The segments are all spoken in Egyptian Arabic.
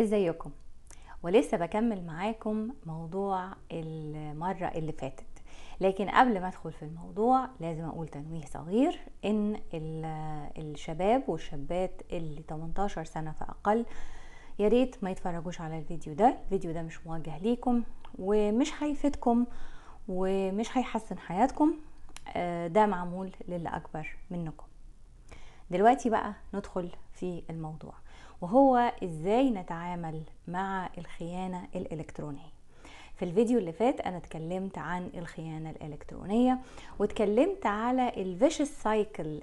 ازيكم ولسه بكمل معاكم موضوع المرة اللي فاتت لكن قبل ما ادخل في الموضوع لازم اقول تنويه صغير ان الشباب والشابات اللي 18 سنة فاقل يا ريت ما يتفرجوش على الفيديو ده الفيديو ده مش موجه ليكم ومش هيفيدكم ومش هيحسن حياتكم ده معمول للي اكبر منكم دلوقتي بقى ندخل في الموضوع وهو ازاي نتعامل مع الخيانة الالكترونية في الفيديو اللي فات انا اتكلمت عن الخيانة الالكترونية واتكلمت على الفيشس سايكل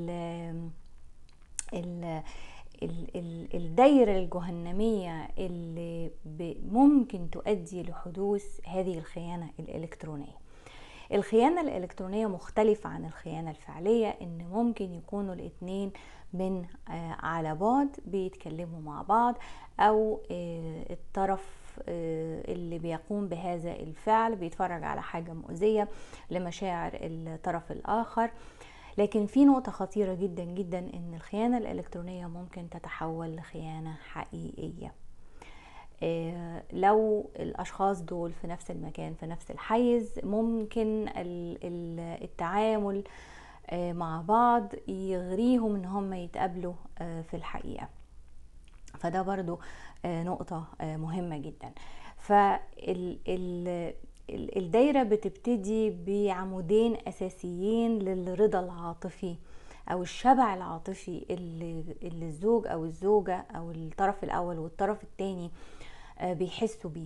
الدايرة الجهنمية اللي ممكن تؤدي لحدوث هذه الخيانة الالكترونية الخيانة الإلكترونية مختلفة عن الخيانة الفعلية إن ممكن يكونوا الاتنين من على بعد بيتكلموا مع بعض أو الطرف اللي بيقوم بهذا الفعل بيتفرج على حاجة مؤذية لمشاعر الطرف الآخر لكن في نقطة خطيرة جدا جدا إن الخيانة الإلكترونية ممكن تتحول لخيانة حقيقية لو الاشخاص دول في نفس المكان في نفس الحيز ممكن التعامل مع بعض يغريهم ان هم يتقابلوا في الحقيقه فده برضو نقطه مهمه جدا فالدايره بتبتدي بعمودين اساسيين للرضا العاطفي او الشبع العاطفي اللي, اللي الزوج او الزوجه او الطرف الاول والطرف الثاني بيحسوا بيه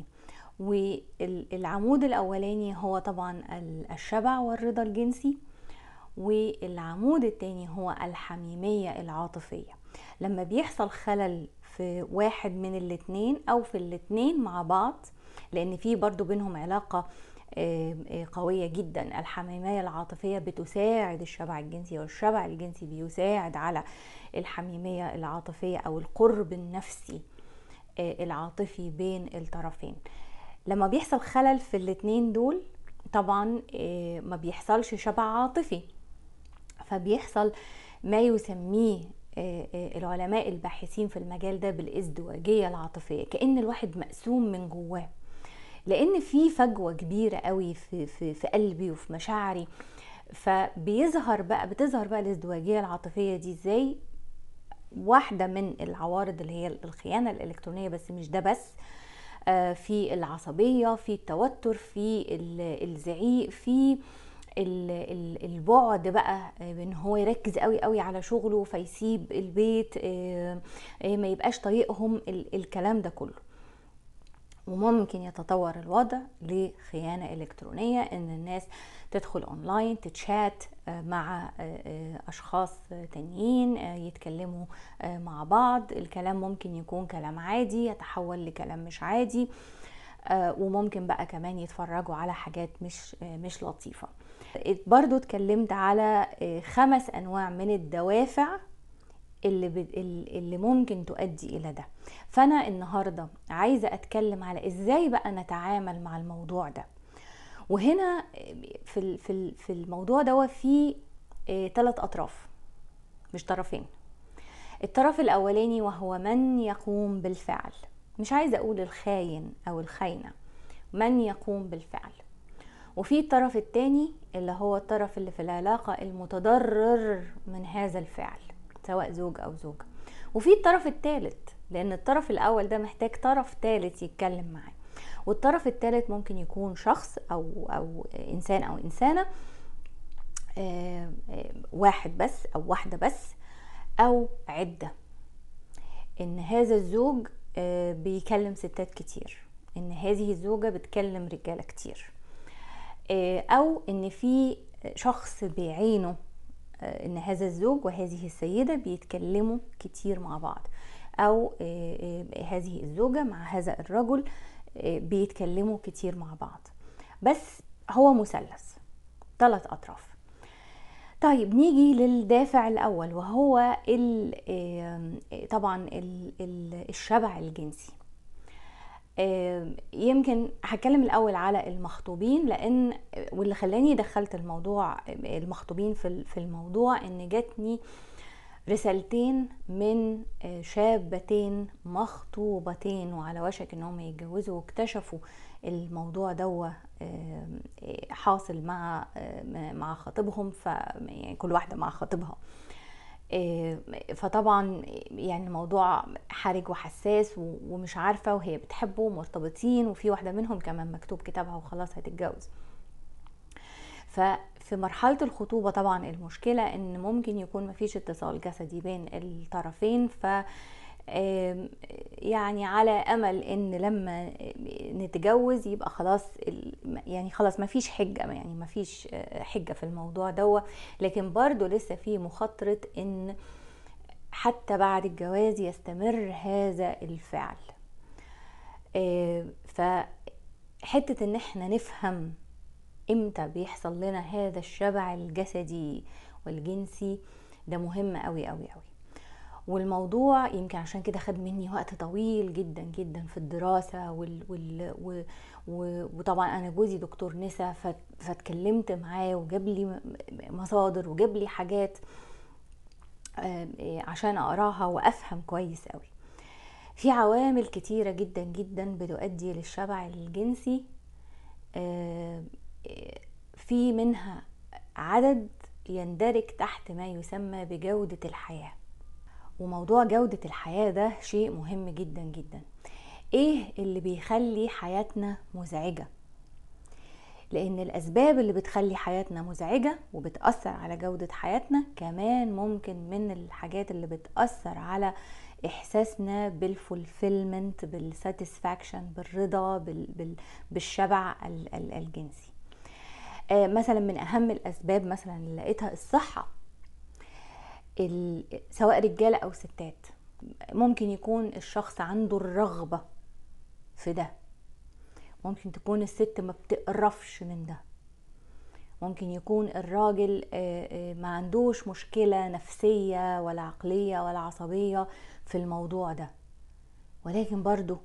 والعمود الاولاني هو طبعا الشبع والرضا الجنسي والعمود الثاني هو الحميميه العاطفيه لما بيحصل خلل في واحد من الاثنين او في الاثنين مع بعض لان في برضو بينهم علاقه قوية جدا الحميمية العاطفية بتساعد الشبع الجنسي والشبع الجنسي بيساعد على الحميمية العاطفية أو القرب النفسي العاطفي بين الطرفين لما بيحصل خلل في الاتنين دول طبعا ما بيحصلش شبع عاطفي فبيحصل ما يسميه العلماء الباحثين في المجال ده بالازدواجية العاطفية كأن الواحد مقسوم من جواه لان في فجوه كبيره قوي في في في قلبي وفي مشاعري فبيظهر بقى بتظهر بقى الازدواجيه العاطفيه دي ازاي واحده من العوارض اللي هي الخيانه الالكترونيه بس مش ده بس في العصبيه في التوتر في الزعيق في البعد بقى ان هو يركز قوي قوي على شغله فيسيب البيت ما يبقاش طايقهم الكلام ده كله وممكن يتطور الوضع لخيانة إلكترونية إن الناس تدخل أونلاين تتشات مع أشخاص تانيين يتكلموا مع بعض الكلام ممكن يكون كلام عادي يتحول لكلام مش عادي وممكن بقى كمان يتفرجوا على حاجات مش مش لطيفة برضو اتكلمت على خمس أنواع من الدوافع اللي, ب... اللي ممكن تؤدي الى ده فانا النهارده عايزه اتكلم على ازاي بقى نتعامل مع الموضوع ده وهنا في في في الموضوع ده في ثلاث اطراف مش طرفين الطرف الاولاني وهو من يقوم بالفعل مش عايزه اقول الخاين او الخاينه من يقوم بالفعل وفي الطرف الثاني اللي هو الطرف اللي في العلاقه المتضرر من هذا الفعل سواء زوج او زوجة وفي الطرف الثالث لان الطرف الاول ده محتاج طرف ثالث يتكلم معاه والطرف الثالث ممكن يكون شخص او او انسان او انسانه واحد بس او واحده بس او عده ان هذا الزوج بيكلم ستات كتير ان هذه الزوجه بتكلم رجاله كتير او ان في شخص بعينه ان هذا الزوج وهذه السيده بيتكلموا كتير مع بعض او هذه الزوجه مع هذا الرجل بيتكلموا كتير مع بعض بس هو مثلث ثلاث اطراف طيب نيجي للدافع الاول وهو ال طبعا ال الشبع الجنسي يمكن هتكلم الاول على المخطوبين لان واللي خلاني دخلت الموضوع المخطوبين في في الموضوع ان جاتني رسالتين من آه، شابتين مخطوبتين وعلى وشك انهم يتجوزوا واكتشفوا الموضوع دوا آه، حاصل مع آه، مع خطيبهم ف يعني كل واحده مع خطيبها فطبعا يعني الموضوع حرج وحساس ومش عارفه وهي بتحبه مرتبطين وفي واحده منهم كمان مكتوب كتابها وخلاص هتتجوز ففي مرحلة الخطوبة طبعا المشكلة ان ممكن يكون مفيش اتصال جسدي بين الطرفين ف يعني على امل ان لما نتجوز يبقى خلاص يعني خلاص ما فيش حجه يعني ما فيش آه، حجه في الموضوع دوا لكن برضو لسه في مخاطره ان حتى بعد الجواز يستمر هذا الفعل فحته ان احنا نفهم امتى بيحصل لنا هذا الشبع الجسدي والجنسي ده مهم قوي قوي قوي والموضوع يمكن عشان كده خد مني وقت طويل جدا جدا في الدراسة وال وال و و وطبعا أنا جوزي دكتور نسا فاتكلمت معاه وجاب لي مصادر وجاب لي حاجات آه، عشان أقراها وأفهم كويس قوي في عوامل كتيرة جدا جدا بتؤدي للشبع الجنسي آه، في منها عدد يندرج تحت ما يسمى بجودة الحياة وموضوع جودة الحياة ده شيء مهم جدا جدا ايه اللي بيخلي حياتنا مزعجة لان الاسباب اللي بتخلي حياتنا مزعجة وبتأثر على جودة حياتنا كمان ممكن من الحاجات اللي بتأثر على احساسنا بالفولفيلمنت بالساتسفاكشن بالرضا بالشبع الجنسي آه، مثلا من اهم الاسباب مثلا اللي لقيتها الصحه سواء رجاله او ستات ممكن يكون الشخص عنده الرغبه في ده ممكن تكون الست ما بتقرفش من ده ممكن يكون الراجل آه، آه، ما عندوش مشكلة نفسية ولا عقلية ولا عصبية في الموضوع ده ولكن برضو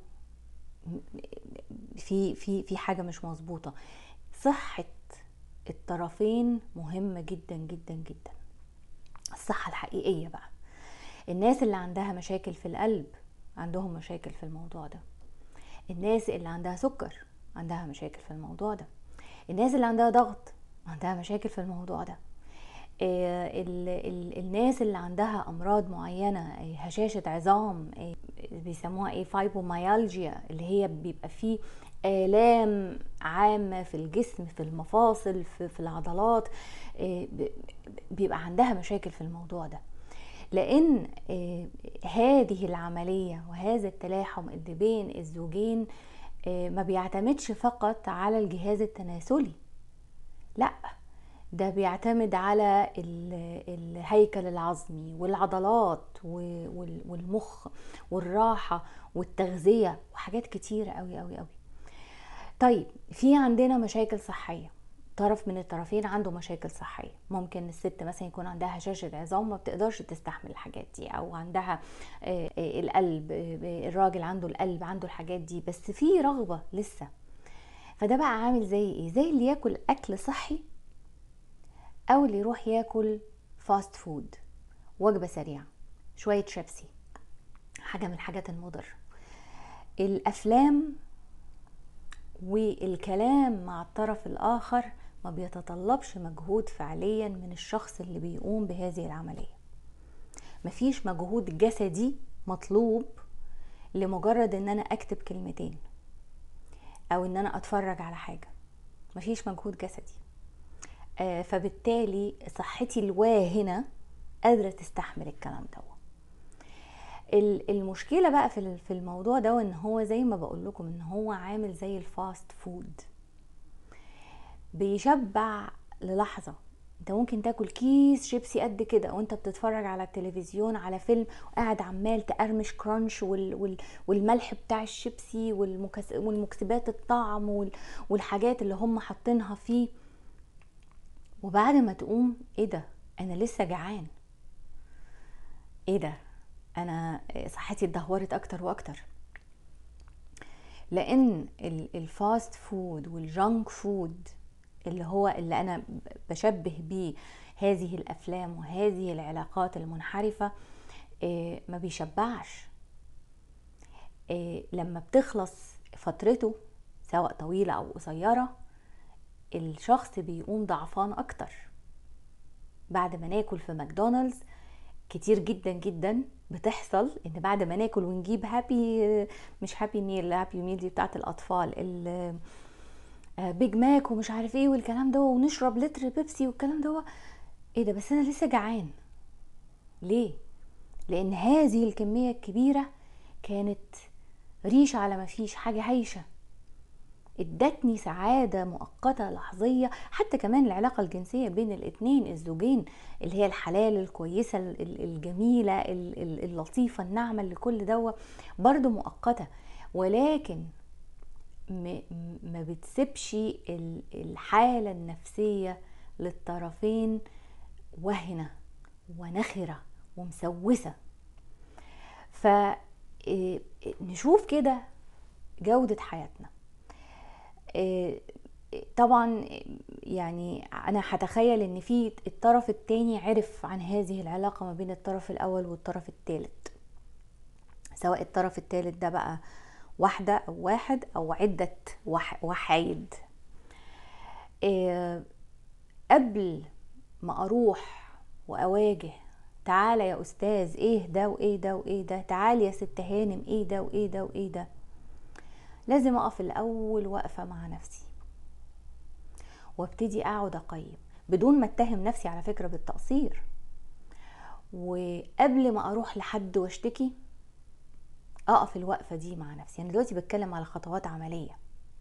في في في حاجة مش مظبوطة صحة الطرفين مهمة جدا جدا جدا الصحة الحقيقية بقى الناس اللي عندها مشاكل في القلب عندهم مشاكل في الموضوع ده الناس اللي عندها سكر عندها مشاكل في الموضوع ده الناس اللي عندها ضغط عندها مشاكل في الموضوع ده آه، ال ال الناس اللي عندها امراض معينه آه، هشاشه عظام آه، بيسموها ايه فايبوميالجيا اللي هي بيبقى فيه آلام عامة في الجسم في المفاصل في, في العضلات آه، بيبقى عندها مشاكل في الموضوع ده لأن آه، هذه العملية وهذا التلاحم اللي بين الزوجين آه، ما بيعتمدش فقط على الجهاز التناسلي لا ده بيعتمد على الهيكل العظمي والعضلات والمخ والراحة والتغذية وحاجات كتيرة قوي قوي قوي طيب في عندنا مشاكل صحيه طرف من الطرفين عنده مشاكل صحيه ممكن الست مثلا يكون عندها هشاشه عظام ما بتقدرش تستحمل الحاجات دي او عندها آه، آه، القلب آه، الراجل عنده القلب عنده الحاجات دي بس في رغبه لسه فده بقى عامل زي ايه زي اللي ياكل اكل صحي او اللي يروح ياكل فاست فود وجبه سريعه شويه شيبسي حاجه من الحاجات المضره الافلام والكلام مع الطرف الآخر ما بيتطلبش مجهود فعليا من الشخص اللي بيقوم بهذه العملية مفيش مجهود جسدي مطلوب لمجرد ان انا اكتب كلمتين او ان انا اتفرج على حاجة مفيش مجهود جسدي آه فبالتالي صحتي الواهنة قادرة تستحمل الكلام ده المشكله بقى في في الموضوع ده ان هو زي ما بقول لكم ان هو عامل زي الفاست فود بيشبع للحظه انت ممكن تاكل كيس شيبسي قد كده وانت بتتفرج على التلفزيون على فيلم وقاعد عمال تقرمش كرانش وال وال والملح بتاع الشيبسي والمكس والمكسبات الطعم وال والحاجات اللي هم حاطينها فيه وبعد ما تقوم ايه ده انا لسه جعان ايه ده انا صحتي اتدهورت اكتر واكتر لان الفاست فود والجانك فود اللي هو اللي انا بشبه بيه هذه الافلام وهذه العلاقات المنحرفه آه، ما بيشبعش آه، لما بتخلص فترته سواء طويله او قصيره الشخص بيقوم ضعفان اكتر بعد ما ناكل في ماكدونالدز كتير جدا جدا بتحصل ان بعد ما ناكل ونجيب هابي مش هابي ميل هابي ميل دي بتاعت الاطفال بيج ماك آه، ومش عارف ايه والكلام ده ونشرب لتر بيبسي والكلام ده ايه ده بس انا لسه جعان ليه لان هذه الكميه الكبيره كانت ريشه على ما فيش حاجه هايشه ادتني سعادة مؤقتة لحظية حتى كمان العلاقة الجنسية بين الاتنين الزوجين اللي هي الحلال الكويسة الجميلة اللطيفة الناعمة اللي كل دوا برضو مؤقتة ولكن ما بتسيبش الحالة النفسية للطرفين وهنة ونخرة ومسوسة فنشوف كده جودة حياتنا آه، طبعا يعني انا هتخيل ان في الطرف التاني عرف عن هذه العلاقة ما بين الطرف الاول والطرف الثالث سواء الطرف الثالث ده بقى واحدة او واحد او عدة وحايد آه، قبل ما اروح واواجه تعالى يا استاذ ايه ده وايه ده وايه ده تعالي يا ست هانم ايه ده وايه ده وايه ده لازم اقف الاول واقفه مع نفسي وابتدي اقعد اقيم بدون ما اتهم نفسي على فكره بالتقصير وقبل ما اروح لحد واشتكي اقف الوقفه دي مع نفسي انا دلوقتي بتكلم على خطوات عمليه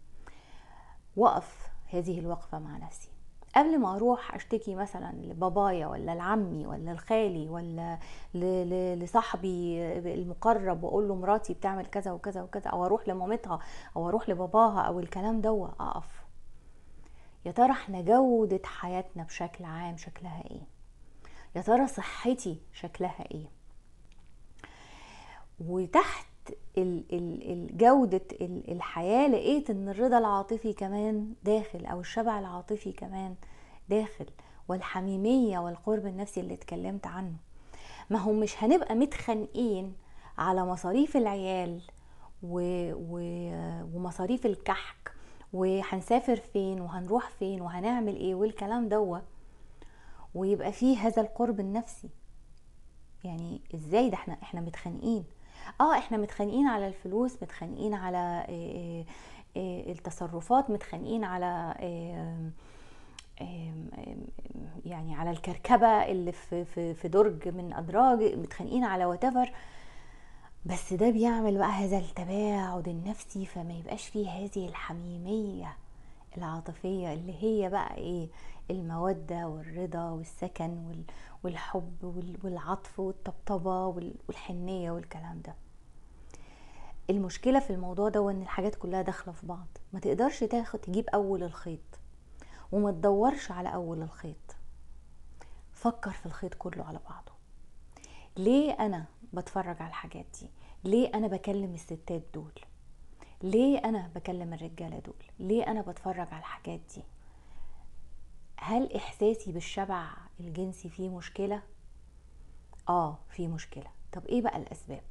وقف هذه الوقفه مع نفسي قبل ما اروح اشتكي مثلا لبابايا ولا لعمي ولا لخالي ولا لصاحبي المقرب واقول له مراتي بتعمل كذا وكذا وكذا او اروح لمامتها او اروح لباباها او الكلام ده اقف يا ترى احنا جودة حياتنا بشكل عام شكلها ايه يا ترى صحتي شكلها ايه وتحت جودة الحياة لقيت ان الرضا العاطفي كمان داخل او الشبع العاطفي كمان داخل والحميمية والقرب النفسي اللي اتكلمت عنه ما هم مش هنبقى متخانقين على مصاريف العيال و... و... ومصاريف الكحك وهنسافر فين وهنروح فين وهنعمل ايه والكلام دوت ويبقى فيه هذا القرب النفسي يعني ازاي ده احنا احنا متخانقين اه احنا متخانقين على الفلوس متخانقين على آه، آه، آه، التصرفات متخانقين على يعني على الكركبه اللي في في في درج من ادراج متخانقين على واتيفر بس ده بيعمل بقى هذا التباعد النفسي فما يبقاش فيه هذه الحميميه العاطفيه اللي هي بقى ايه الموده والرضا والسكن والحب والعطف والطبطبه والحنيه والكلام ده المشكله في الموضوع ده وان الحاجات كلها داخله في بعض ما تقدرش تاخد تجيب اول الخيط وما تدورش على اول الخيط فكر في الخيط كله على بعضه ليه انا بتفرج على الحاجات دي ليه انا بكلم الستات دول ليه انا بكلم الرجاله دول ليه انا بتفرج على الحاجات دي هل احساسي بالشبع الجنسي فيه مشكله اه في مشكله طب ايه بقى الاسباب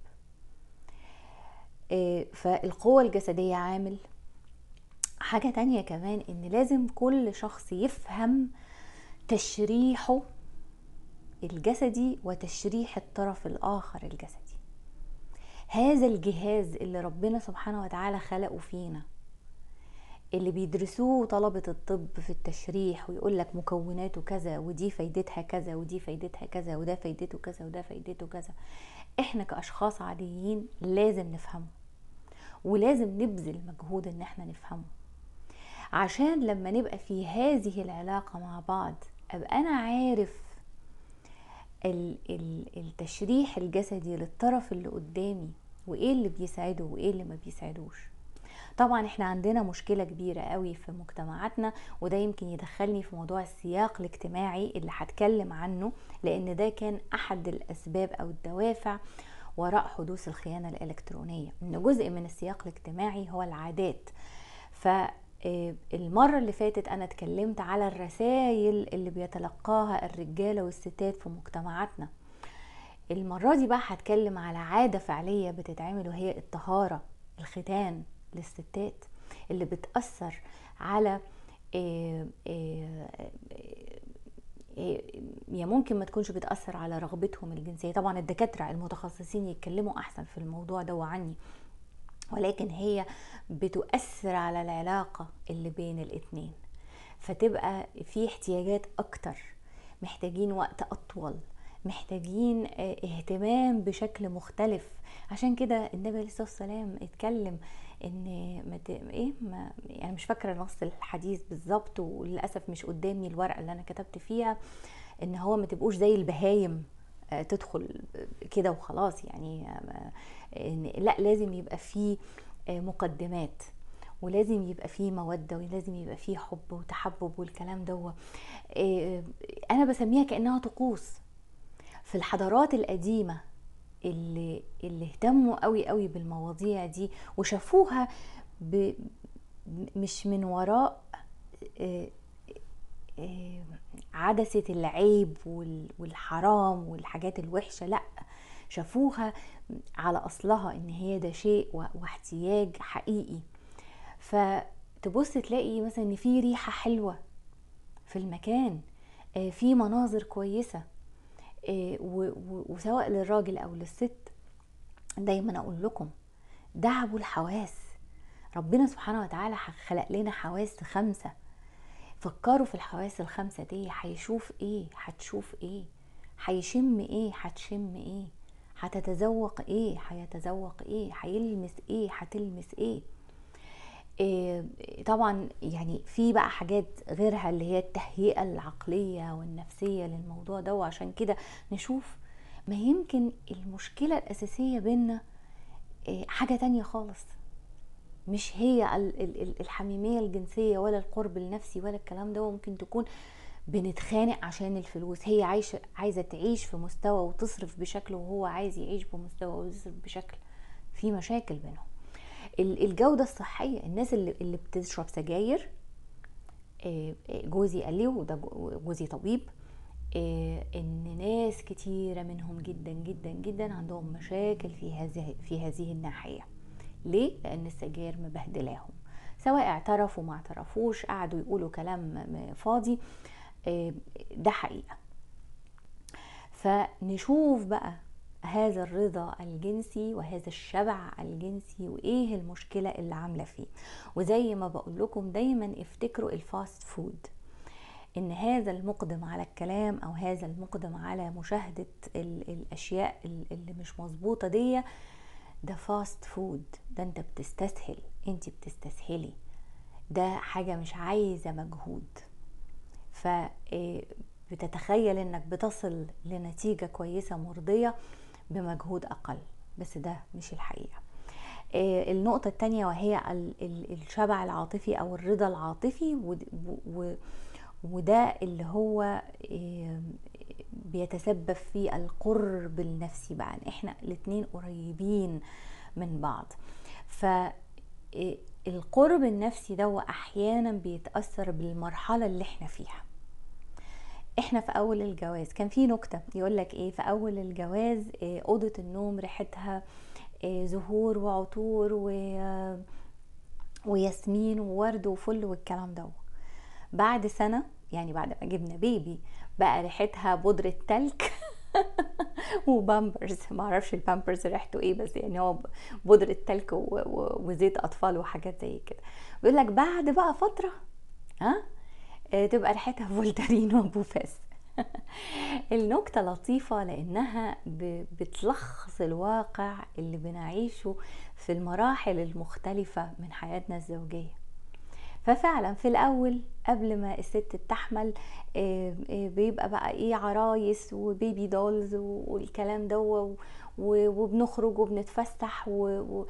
آه فالقوة الجسدية عامل حاجة تانية كمان ان لازم كل شخص يفهم تشريحه الجسدي وتشريح الطرف الاخر الجسدي هذا الجهاز اللي ربنا سبحانه وتعالى خلقه فينا اللي بيدرسوه طلبة الطب في التشريح ويقول لك مكوناته كذا ودي فايدتها كذا ودي فايدتها كذا وده فايدته كذا وده فايدته كذا احنا كاشخاص عاديين لازم نفهمه ولازم نبذل مجهود ان احنا نفهمه عشان لما نبقى في هذه العلاقة مع بعض ابقى انا عارف التشريح الجسدي للطرف اللي قدامي وايه اللي بيسعده وايه اللي ما بيسعدوش طبعا احنا عندنا مشكله كبيره قوي في مجتمعاتنا وده يمكن يدخلني في موضوع السياق الاجتماعي اللي هتكلم عنه لان ده كان احد الاسباب او الدوافع وراء حدوث الخيانه الالكترونيه ان جزء من السياق الاجتماعي هو العادات ف آه، المرة اللي فاتت أنا اتكلمت على الرسائل اللي بيتلقاها الرجالة والستات في مجتمعاتنا المرة دي بقى هتكلم على عادة فعلية بتتعمل وهي الطهارة الختان للستات اللي بتأثر على آه، آه، هي ممكن ما تكونش بتأثر على رغبتهم الجنسية طبعا الدكاترة المتخصصين يتكلموا أحسن في الموضوع ده وعني ولكن هي بتؤثر على العلاقة اللي بين الاتنين فتبقى في احتياجات أكتر محتاجين وقت أطول محتاجين آه، اهتمام بشكل مختلف عشان كده النبي عليه الصلاه والسلام اتكلم ان ما ت... ايه ما يعني مش فاكره نص الحديث بالظبط وللاسف مش قدامي الورقه اللي انا كتبت فيها ان هو ما تبقوش زي البهايم آه، تدخل كده وخلاص يعني آه، لا لازم يبقى فيه مقدمات ولازم يبقى فيه مودة ولازم يبقى فيه حب وتحبب والكلام ده أنا بسميها كأنها طقوس في الحضارات القديمة اللي, اللي اهتموا قوي قوي بالمواضيع دي وشافوها ب مش من وراء آه، آه، عدسة العيب والحرام والحاجات الوحشة لا شافوها على أصلها إن هي ده شيء واحتياج حقيقي فتبص تلاقي مثلا إن في ريحة حلوة في المكان آه، في مناظر كويسة إيه، وسواء للراجل او للست دايما اقول لكم دعبوا الحواس ربنا سبحانه وتعالى خلق لنا حواس خمسة فكروا في الحواس الخمسة دي هيشوف ايه هتشوف ايه هيشم ايه هتشم ايه هتتذوق ايه هيتذوق ايه هيلمس ايه هتلمس ايه إيه، طبعا يعني في بقى حاجات غيرها اللي هي التهيئة العقلية والنفسية للموضوع ده وعشان كده نشوف ما يمكن المشكلة الأساسية بينا إيه، حاجة تانية خالص مش هي الحميمية الجنسية ولا القرب النفسي ولا الكلام ده ممكن تكون بنتخانق عشان الفلوس هي عايشة عايزة تعيش في مستوى وتصرف بشكل وهو عايز يعيش بمستوى ويصرف بشكل في مشاكل بينهم الجوده الصحيه الناس اللي, اللي بتشرب سجاير آه، آه، جوزي قال لي وده جوزي طبيب آه، ان ناس كتيرة منهم جدا جدا جدا عندهم مشاكل في هذه في هذه الناحية ليه؟ لان السجاير مبهدلاهم سواء اعترفوا ما اعترفوش قعدوا يقولوا كلام فاضي ده حقيقة فنشوف بقى هذا الرضا الجنسي وهذا الشبع الجنسي وايه المشكله اللي عامله فيه وزي ما بقول لكم دايما افتكروا الفاست فود ان هذا المقدم على الكلام او هذا المقدم على مشاهده الاشياء اللي مش مظبوطه دي ده فاست فود ده انت بتستسهل انت بتستسهلي ده حاجه مش عايزه مجهود ف إيه، بتتخيل انك بتصل لنتيجه كويسه مرضيه بمجهود أقل بس ده مش الحقيقة آه، النقطة التانية وهي الشبع العاطفي أو الرضا العاطفي وده اللي هو آه، بيتسبب في القرب النفسي بقى احنا الاتنين قريبين من بعض فالقرب آه، النفسي ده احيانا بيتأثر بالمرحلة اللي احنا فيها احنا في اول الجواز كان في نكته يقول لك ايه في اول الجواز إيه اوضه النوم ريحتها إيه زهور وعطور و وياسمين وورد وفل والكلام ده بعد سنه يعني بعد ما جبنا بيبي بقى ريحتها بودره تلج وبامبرز ما اعرفش البامبرز ريحته ايه بس يعني هو بودره تلج وزيت اطفال وحاجات زي كده بيقول لك بعد بقى فتره ها آه، تبقى ريحتها فولترين وبوفاس النكتة لطيفة لأنها بتلخص الواقع اللي بنعيشه في المراحل المختلفة من حياتنا الزوجية ففعلا في الأول قبل ما الست بتحمل آه، آه، بيبقى بقى ايه عرايس وبيبي دولز والكلام ده وبنخرج وبنتفسح و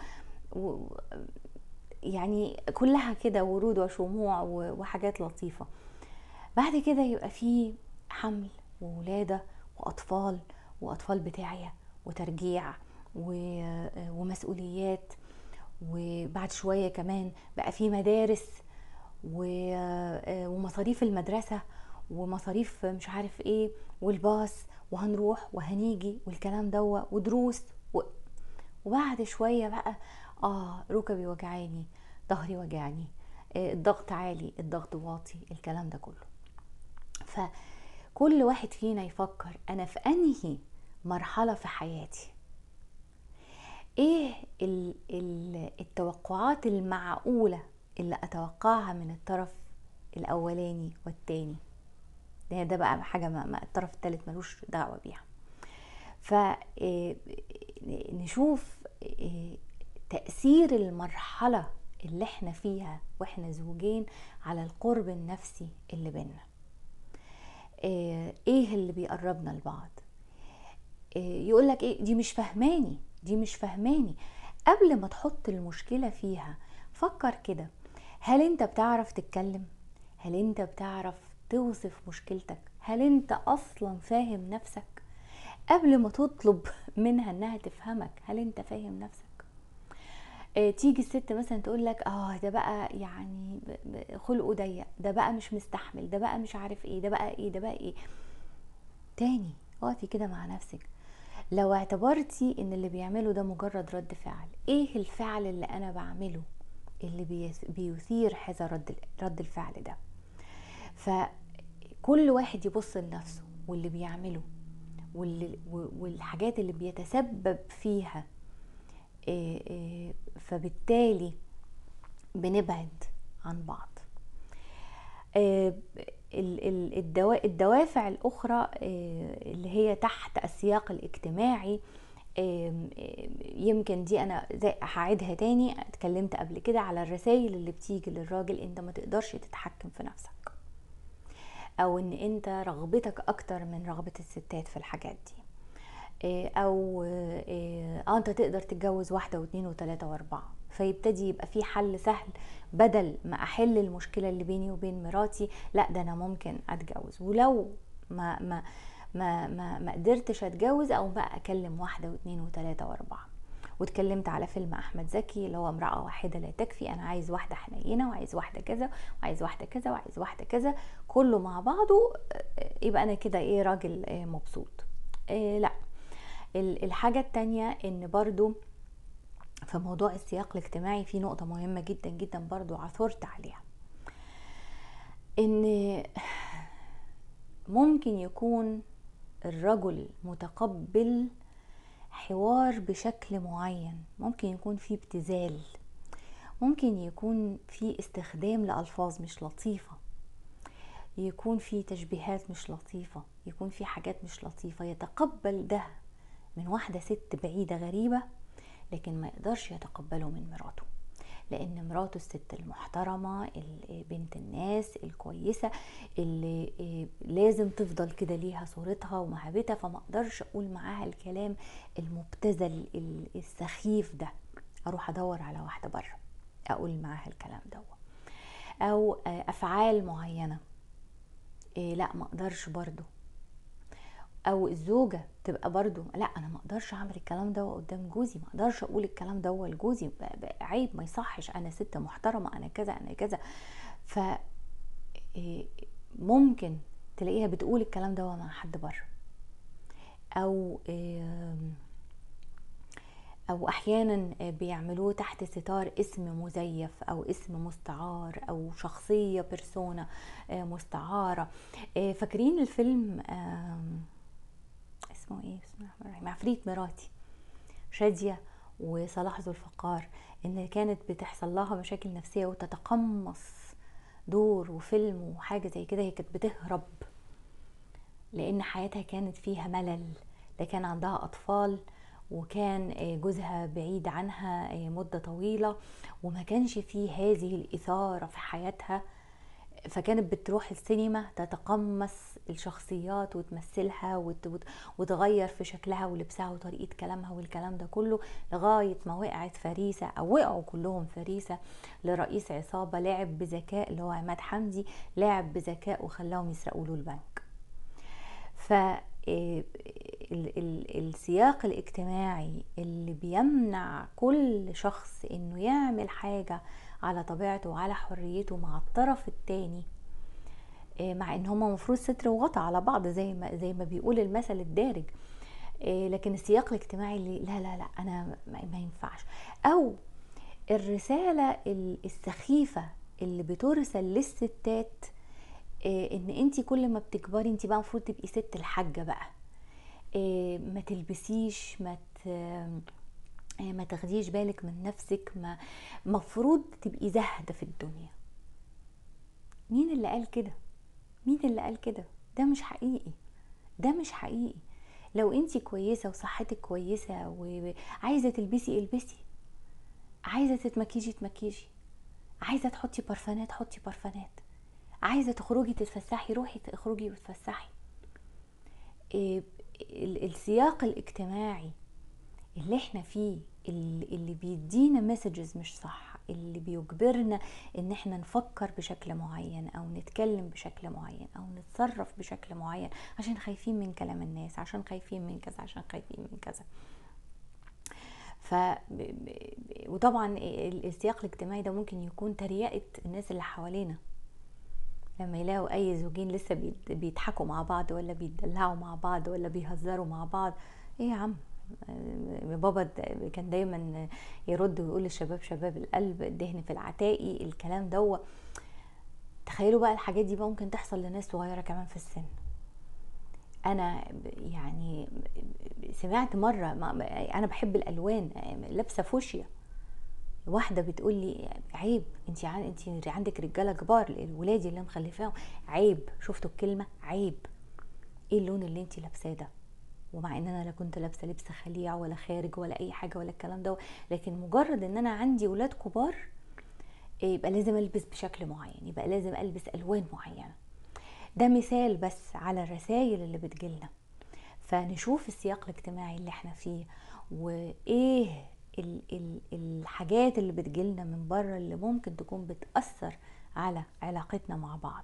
يعني كلها كده ورود وشموع وحاجات لطيفه بعد كده يبقى في حمل وولادة وأطفال وأطفال بتاعية وترجيع ومسؤوليات وبعد شوية كمان بقى في مدارس و- ومصاريف المدرسة ومصاريف مش عارف ايه والباص وهنروح وهنيجي والكلام دوا ودروس و... وبعد شوية بقى اه ركبي وجعاني ظهري وجعني آه، الضغط عالي الضغط واطي الكلام ده كله فكل واحد فينا يفكر انا في انهي مرحلة في حياتي ايه ال ال التوقعات المعقولة اللي اتوقعها من الطرف الاولاني والتاني ده ده بقى حاجة ما ما الطرف التالت ملوش دعوة بيها فنشوف تأثير المرحلة اللي احنا فيها واحنا زوجين على القرب النفسي اللي بينا آه، ايه اللي بيقربنا لبعض يقول لك ايه دي مش فهماني دي مش فهماني قبل ما تحط المشكلة فيها فكر كده هل انت بتعرف تتكلم هل انت بتعرف توصف مشكلتك هل انت اصلا فاهم نفسك قبل ما تطلب منها انها تفهمك هل انت فاهم نفسك آه، تيجي الست مثلا تقول لك اه ده بقى يعني ب- ب- خلقه ضيق ده بقى مش مستحمل ده بقى مش عارف ايه ده بقى ايه ده بقى ايه تاني اقفي كده مع نفسك لو اعتبرتي ان اللي بيعمله ده مجرد رد فعل ايه الفعل اللي انا بعمله اللي بيس- بيثير هذا رد رد الفعل ده فكل واحد يبص لنفسه واللي بيعمله واللي والحاجات اللي بيتسبب فيها إيه إيه فبالتالي بنبعد عن بعض إيه ال- ال- الدوا- الدوافع الأخرى إيه اللي هي تحت السياق الاجتماعي إيه يمكن دي أنا زي هعيدها تاني اتكلمت قبل كده على الرسائل اللي بتيجي للراجل انت ما تقدرش تتحكم في نفسك او ان انت رغبتك اكتر من رغبة الستات في الحاجات دي إيه، او إيه، اه انت تقدر تتجوز واحدة واثنين وثلاثة واربعة فيبتدي يبقى في حل سهل بدل ما احل المشكلة اللي بيني وبين مراتي لا ده انا ممكن اتجوز ولو ما ما ما ما, ما قدرتش اتجوز او بقى اكلم واحدة واثنين وثلاثة واربعة واتكلمت على فيلم احمد زكي اللي هو امراه واحده لا تكفي انا عايز واحده حنينه وعايز واحده كذا وعايز واحده كذا وعايز واحده كذا كله مع بعضه آه، يبقى انا كده ايه راجل آه، مبسوط آه، لا ال- الحاجه التانية ان برضو في موضوع السياق الاجتماعي في نقطه مهمه جدا جدا برضو عثرت عليها ان ممكن يكون الرجل متقبل حوار بشكل معين ممكن يكون في ابتذال ممكن يكون في استخدام لألفاظ مش لطيفة يكون في تشبيهات مش لطيفة يكون في حاجات مش لطيفة يتقبل ده من واحدة ست بعيدة غريبة لكن ما يقدرش يتقبله من مراته لان مراته الست المحترمة ال- بنت الناس الكويسة اللي إيه، لازم تفضل كده ليها صورتها ومهابتها فما اقدرش اقول معاها الكلام المبتذل ال- السخيف ده اروح ادور على واحدة بره اقول معاها الكلام ده او آه، افعال معينة إيه لا ما اقدرش برضو او الزوجه تبقى برضو لا انا ما اقدرش اعمل الكلام ده قدام جوزي ما اقدرش اقول الكلام ده لجوزي ب- ب- عيب ما يصحش انا ست محترمه انا كذا انا كذا ف إيه، ممكن تلاقيها بتقول الكلام ده مع حد بره او إيه، او احيانا بيعملوه تحت ستار اسم مزيف او اسم مستعار او شخصيه بيرسونا آه، مستعاره آه، فاكرين الفيلم آم، اسمه ايه بسم الله الرحمن الرحيم عفريت مراتي شاديه وصلاح ذو الفقار ان كانت بتحصل لها مشاكل نفسيه وتتقمص دور وفيلم وحاجه زي كده هي كانت بتهرب لان حياتها كانت فيها ملل لا كان عندها اطفال وكان آه، جوزها بعيد عنها آه، مدة طويلة وما كانش فيه هذه الإثارة في حياتها فكانت بتروح السينما تتقمص الشخصيات وتمثلها وت- وت- وتغير في شكلها ولبسها وطريقة كلامها والكلام ده كله لغاية ما وقعت فريسة أو وقعوا كلهم فريسة لرئيس عصابة لعب بذكاء اللي هو عماد حمدي لعب بذكاء وخلاهم يسرقوا له البنك ف ال- ال- السياق الاجتماعي اللي بيمنع كل شخص انه يعمل حاجة على طبيعته وعلى حريته مع الطرف التاني آه، مع ان هما مفروض ستر وغطى على بعض زي ما زي ما بيقول المثل الدارج آه، لكن السياق الاجتماعي اللي لا لا لا انا ما ينفعش او الرساله السخيفه اللي بترسل للستات آه، ان انت كل ما بتكبري انت بقى المفروض تبقي ست الحاجه بقى ما تلبسيش ما ما تاخديش بالك من نفسك ما مفروض تبقي زاهده في الدنيا مين اللي قال كده مين اللي قال كده ده مش حقيقي ده مش حقيقي لو انت كويسه وصحتك كويسه وعايزه تلبسي البسي عايزه تتمكيجي تمكيجي عايزه تحطي برفانات حطي برفانات عايزه تخرجي تتفسحي روحي تخرجي وتفسحي إيه السياق الاجتماعي اللي احنا فيه اللي بيدينا مسجز مش صح اللي بيجبرنا ان احنا نفكر بشكل معين او نتكلم بشكل معين او نتصرف بشكل معين عشان خايفين من كلام الناس عشان خايفين من كذا عشان خايفين من كذا ف وطبعا السياق الاجتماعي ده ممكن يكون تريقه الناس اللي حوالينا لما يلاقوا اي زوجين لسه بيضحكوا مع بعض ولا بيدلعوا مع بعض ولا بيهزروا مع بعض ايه يا عم بابا كان دايما يرد ويقول للشباب شباب القلب الدهن في العتائي الكلام دوا تخيلوا بقى الحاجات دي ممكن تحصل لناس صغيره كمان في السن انا يعني سمعت مره انا بحب الالوان لابسه فوشيا واحده بتقول لي عيب انت انت عندك رجاله كبار الولادي اللي مخلفاهم عيب شفتوا الكلمه عيب ايه اللون اللي انت لابساه ده ومع ان انا لا كنت لابسه لبس خليع ولا خارج ولا اي حاجه ولا الكلام ده لكن مجرد ان انا عندي ولاد كبار يبقى لازم البس بشكل معين يبقى لازم البس الوان معينه ده مثال بس على الرسائل اللي بتجيلنا فنشوف السياق الاجتماعي اللي احنا فيه وايه ال ال الحاجات اللي بتجيلنا من بره اللي ممكن تكون بتأثر على علاقتنا مع بعض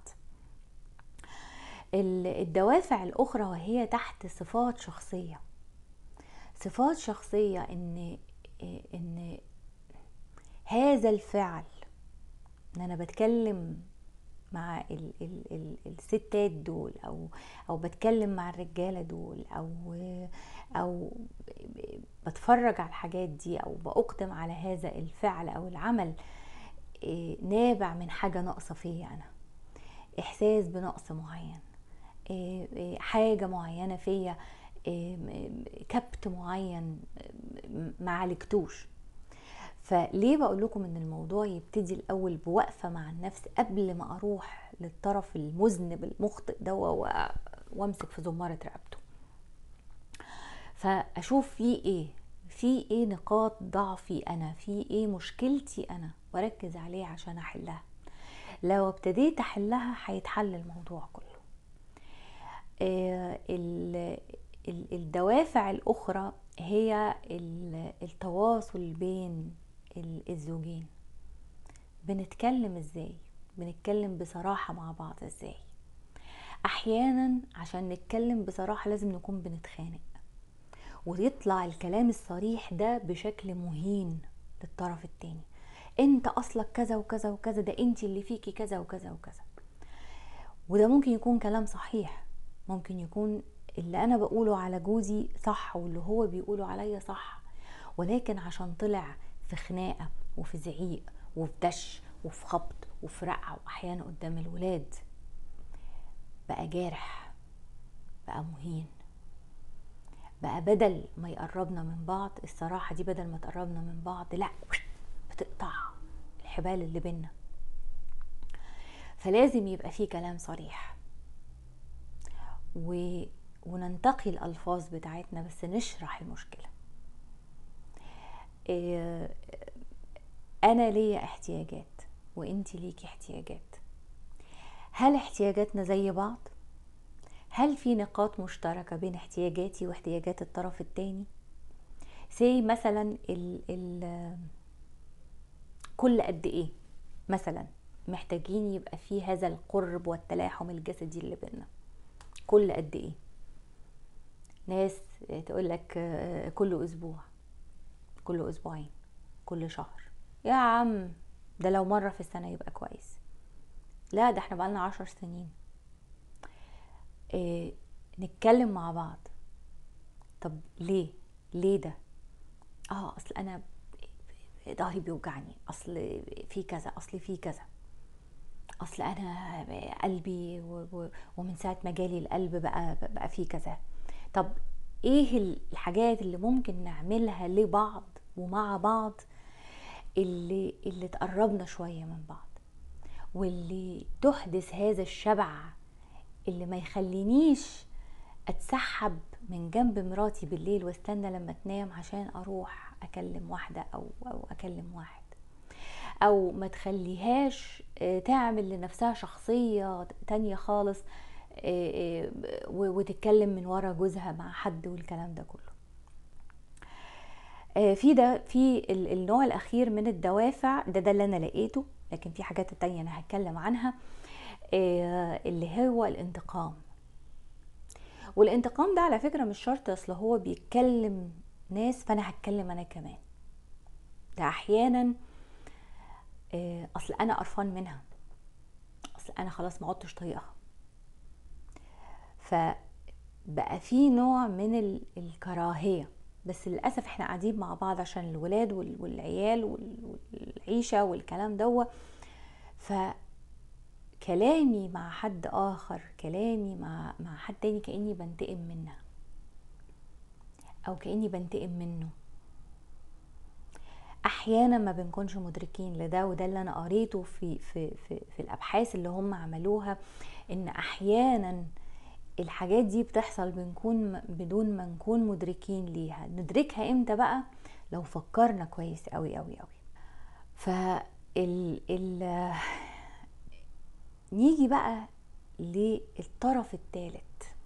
الدوافع الأخرى وهي تحت صفات شخصية صفات شخصية إن إن هذا الفعل إن أنا بتكلم مع ال ال ال الستات دول او او بتكلم مع الرجاله دول او او بتفرج على الحاجات دي او باقدم على هذا الفعل او العمل إيه، نابع من حاجه ناقصه فيا انا احساس بنقص معين إيه، إيه، حاجه معينه فيا كبت معين ما عالجتوش فليه بقول لكم ان الموضوع يبتدي الاول بوقفه مع النفس قبل ما اروح للطرف المذنب المخطئ ده وامسك في زماره رقبته فاشوف فيه ايه في ايه نقاط ضعفي انا في ايه مشكلتي انا واركز عليه عشان احلها لو ابتديت احلها هيتحل الموضوع كله آه، الدوافع الاخرى هي التواصل بين الزوجين بنتكلم ازاي بنتكلم بصراحة مع بعض ازاي احيانا عشان نتكلم بصراحة لازم نكون بنتخانق ويطلع الكلام الصريح ده بشكل مهين للطرف التاني انت اصلك كذا وكذا وكذا ده انت اللي فيكي كذا وكذا وكذا وده ممكن يكون كلام صحيح ممكن يكون اللي انا بقوله على جوزي صح واللي هو بيقوله عليا صح ولكن عشان طلع في خناقه وفي زعيق وفي دش وفي خبط وفي رقع واحيانا قدام الولاد بقى جارح بقى مهين بقى بدل ما يقربنا من بعض الصراحه دي بدل ما تقربنا من بعض لا بتقطع الحبال اللي بينا فلازم يبقى فيه كلام صريح و... وننتقي الالفاظ بتاعتنا بس نشرح المشكله إيه، انا ليا احتياجات وانت ليكي احتياجات هل احتياجاتنا زي بعض هل في نقاط مشتركة بين احتياجاتي واحتياجات الطرف التاني سي مثلا ال ال كل قد ايه مثلا محتاجين يبقى في هذا القرب والتلاحم الجسدي اللي بينا كل قد ايه ناس تقول لك كل اسبوع كل اسبوعين كل شهر يا عم ده لو مرة في السنة يبقى كويس لا ده احنا بقالنا عشر سنين اه نتكلم مع بعض طب ليه ليه ده اه اصل انا ظهري بيوجعني اصل في كذا اصل في كذا اصل انا قلبي ومن ساعه ما جالي القلب بقى بقى فيه كذا طب ايه الحاجات اللي ممكن نعملها لبعض ومع بعض اللي اللي تقربنا شويه من بعض واللي تحدث هذا الشبع اللي ما يخلينيش اتسحب من جنب مراتي بالليل واستنى لما تنام عشان اروح اكلم واحده او او اكلم واحد او ما تخليهاش آه، تعمل لنفسها شخصيه تانية خالص آه، آه، وتتكلم من ورا جوزها مع حد والكلام ده كله في ده في النوع الاخير من الدوافع ده ده اللي انا لقيته لكن في حاجات تانية انا هتكلم عنها اللي هو الانتقام والانتقام ده على فكره مش شرط اصل هو بيتكلم ناس فانا هتكلم انا كمان ده احيانا آه، اصل انا قرفان منها اصل انا خلاص ما عدتش طايقها فبقى في نوع من الكراهيه بس للاسف احنا قاعدين مع بعض عشان الولاد والعيال والعيشه والكلام دوت ف كلامي مع حد اخر كلامي مع مع حد تاني كاني بنتقم منها او كاني بنتقم منه احيانا ما بنكونش مدركين لده وده اللي انا قريته في في في, في الابحاث اللي هم عملوها ان احيانا الحاجات دي بتحصل بنكون بدون ما نكون مدركين ليها ندركها امتى بقى لو فكرنا كويس قوي قوي قوي ف ال ال نيجي بقى للطرف الثالث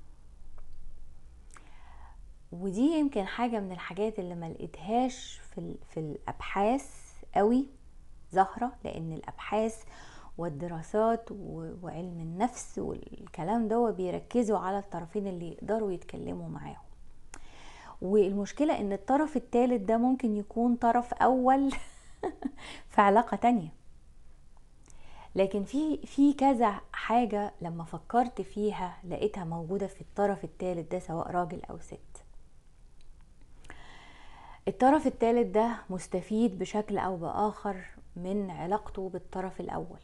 ودي يمكن حاجه من الحاجات اللي ما لقيتهاش في في الابحاث قوي ظاهره لان الابحاث والدراسات وعلم النفس والكلام ده بيركزوا على الطرفين اللي يقدروا يتكلموا معاهم والمشكله ان الطرف الثالث ده ممكن يكون طرف اول في علاقه تانية لكن في في كذا حاجه لما فكرت فيها لقيتها موجوده في الطرف الثالث ده سواء راجل او ست الطرف الثالث ده مستفيد بشكل او باخر من علاقته بالطرف الاول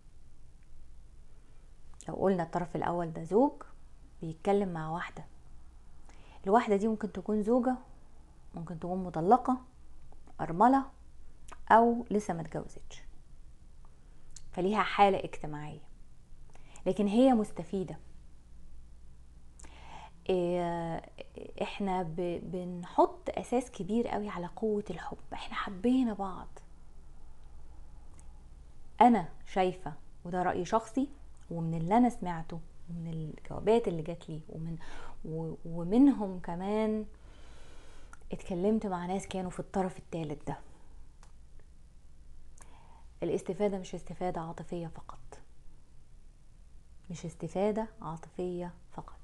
لو قلنا الطرف الاول ده زوج بيتكلم مع واحده الواحده دي ممكن تكون زوجه ممكن تكون مطلقه ارمله او لسه ما اتجوزتش فليها حاله اجتماعيه لكن هي مستفيده إيه، احنا بنحط اساس كبير قوي على قوة الحب احنا حبينا بعض انا شايفة وده رأي شخصي ومن اللي انا سمعته ومن الجوابات اللي جات لي ومن ومنهم كمان اتكلمت مع ناس كانوا في الطرف الثالث ده الاستفادة مش استفادة عاطفية فقط مش استفادة عاطفية فقط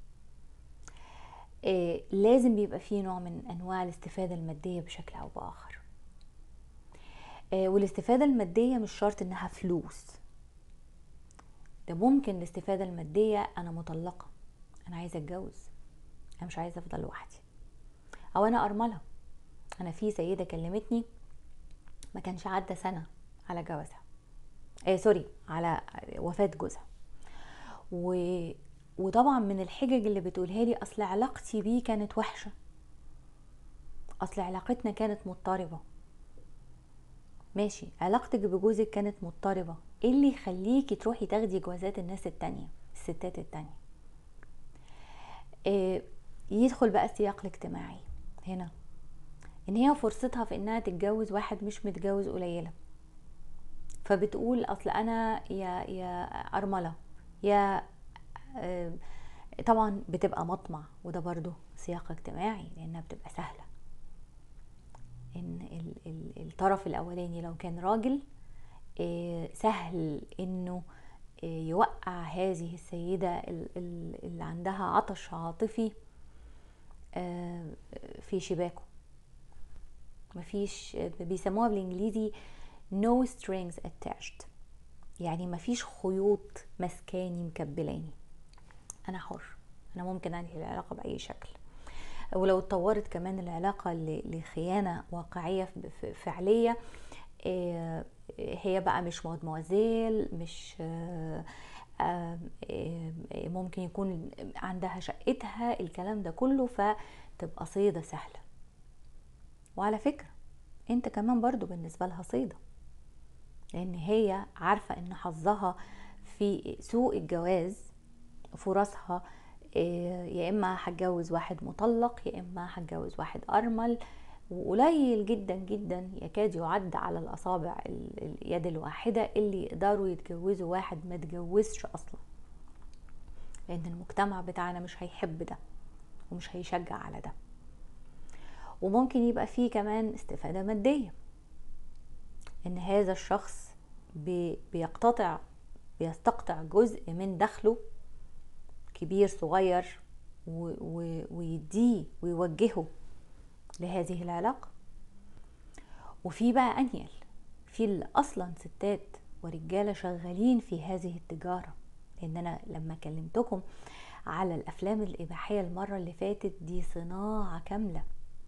آه، لازم بيبقى فيه نوع من انواع الاستفادة المادية بشكل او باخر آه، والاستفادة المادية مش شرط انها فلوس ده ممكن الاستفادة المادية انا مطلقة انا عايزة اتجوز انا مش عايزة افضل لوحدي او انا ارملة انا في سيدة كلمتني ما كانش عدى سنة على جوازها آه سوري على وفاة جوزها و وطبعا من الحجج اللي بتقولها لي اصل علاقتي بيه كانت وحشه اصل علاقتنا كانت مضطربه ماشي علاقتك بجوزك كانت مضطربه ايه اللي يخليكي تروحي تاخدي جوازات الناس التانية الستات التانية إيه يدخل بقى السياق الاجتماعي هنا ان هي فرصتها في انها تتجوز واحد مش متجوز قليله فبتقول اصل انا يا يا ارمله يا آه، طبعا بتبقى مطمع وده برضو سياق اجتماعي لانها بتبقى سهله ان الطرف الاولاني لو كان راجل آه، سهل انه آه، يوقع هذه السيده اللي عندها عطش عاطفي في شباكه مفيش بيسموها بالانجليزي no strings attached يعني مفيش خيوط مسكاني مكبلاني انا حر انا ممكن انهي العلاقه باي شكل ولو اتطورت كمان العلاقه لخيانه واقعيه فعليه آه، هي بقى مش مادموازيل مش آه، آه، ممكن يكون عندها شقتها الكلام ده كله فتبقى صيده سهله وعلى فكره انت كمان برضو بالنسبه لها صيده لان هي عارفه ان حظها في سوق الجواز فرصها يا اما هتجوز واحد مطلق يا اما هتجوز واحد ارمل وقليل جدا جدا يكاد يعد على الاصابع اليد الواحده اللي يقدروا يتجوزوا واحد ما تجوزش اصلا لان المجتمع بتاعنا مش هيحب ده ومش هيشجع على ده وممكن يبقى فيه كمان استفاده ماديه ان هذا الشخص بيقتطع بيستقطع جزء من دخله كبير صغير ويديه ويوجهه لهذه العلاقة وفي بقى أنيل في اللي أصلا ستات ورجالة شغالين في هذه التجارة لأن أنا لما كلمتكم على الأفلام الإباحية المرة اللي فاتت دي صناعة كاملة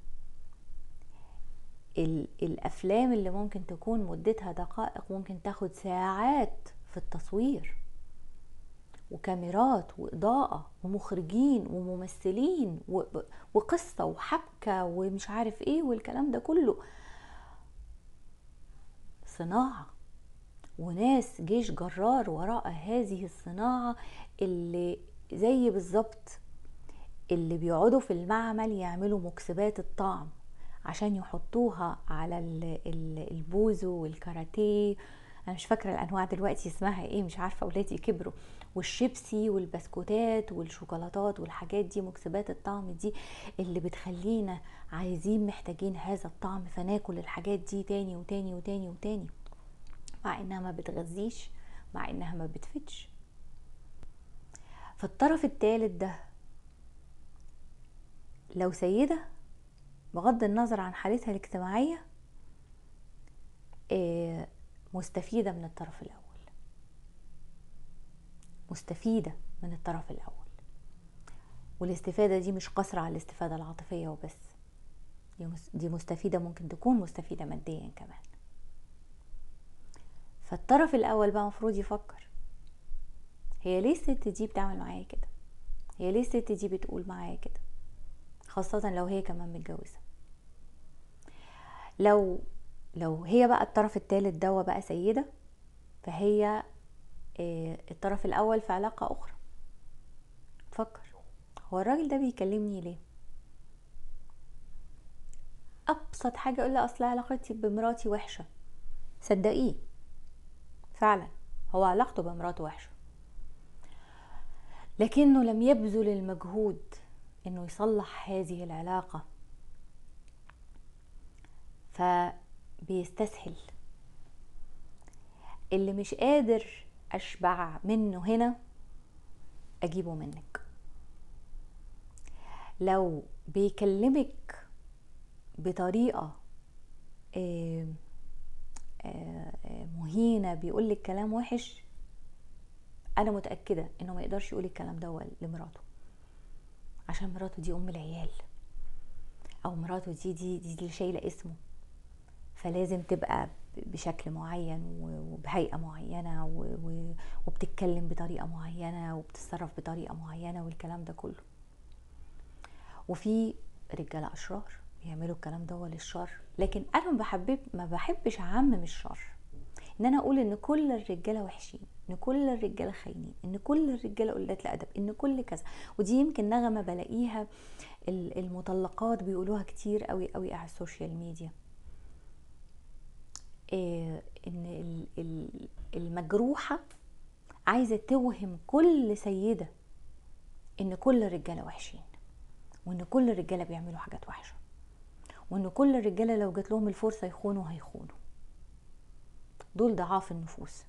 الأفلام اللي ممكن تكون مدتها دقائق ممكن تاخد ساعات في التصوير وكاميرات وإضاءة ومخرجين وممثلين وقصة وحبكة ومش عارف ايه والكلام ده كله صناعة وناس جيش جرار وراء هذه الصناعة اللي زي بالظبط اللي بيقعدوا في المعمل يعملوا مكسبات الطعم عشان يحطوها على البوزو والكاراتيه انا مش فاكره الانواع دلوقتي اسمها ايه مش عارفه اولادي كبروا والشيبسي والبسكوتات والشوكولاتات والحاجات دي مكسبات الطعم دي اللي بتخلينا عايزين محتاجين هذا الطعم فناكل الحاجات دي تاني وتاني وتاني وتاني مع انها ما بتغذيش مع انها ما بتفيدش فالطرف الثالث ده لو سيدة بغض النظر عن حالتها الاجتماعية آه، مستفيدة من الطرف الأول مستفيدة من الطرف الأول والاستفادة دي مش قصرة على الاستفادة العاطفية وبس دي مستفيدة ممكن تكون مستفيدة ماديا كمان فالطرف الأول بقى مفروض يفكر هي ليه الست دي بتعمل معايا كده هي ليه الست دي بتقول معايا كده خاصة لو هي كمان متجوزة لو لو هي بقى الطرف الثالث دوا بقى سيدة فهي آه، الطرف الاول في علاقة اخرى فكر هو الراجل ده بيكلمني ليه ابسط حاجة اقول اصل علاقتي بمراتي وحشة صدقيه فعلا هو علاقته بمراته وحشة لكنه لم يبذل المجهود انه يصلح هذه العلاقة فبيستسهل اللي مش قادر اشبع منه هنا اجيبه منك لو بيكلمك بطريقه آه، آه، مهينه بيقولك كلام وحش انا متاكده انه ما يقدرش يقول الكلام ده لمراته عشان مراته دي ام العيال او مراته دي دي دي اللي شايله اسمه فلازم تبقى بشكل معين وبهيئة معينة وبتتكلم بطريقة معينة وبتتصرف بطريقة معينة والكلام ده كله وفي رجالة أشرار بيعملوا الكلام ده للشر لكن أنا ما بحب ما بحبش أعمم الشر ان انا اقول ان كل الرجاله وحشين ان كل الرجاله خاينين ان كل الرجاله قلات الادب ان كل كذا ودي يمكن نغمه بلاقيها المطلقات بيقولوها كتير قوي قوي على السوشيال ميديا آه، ان المجروحه عايزه توهم كل سيده ان كل الرجاله وحشين وان كل الرجاله بيعملوا حاجات وحشه وان كل الرجاله لو جات لهم الفرصه يخونوا هيخونوا دول ضعاف النفوس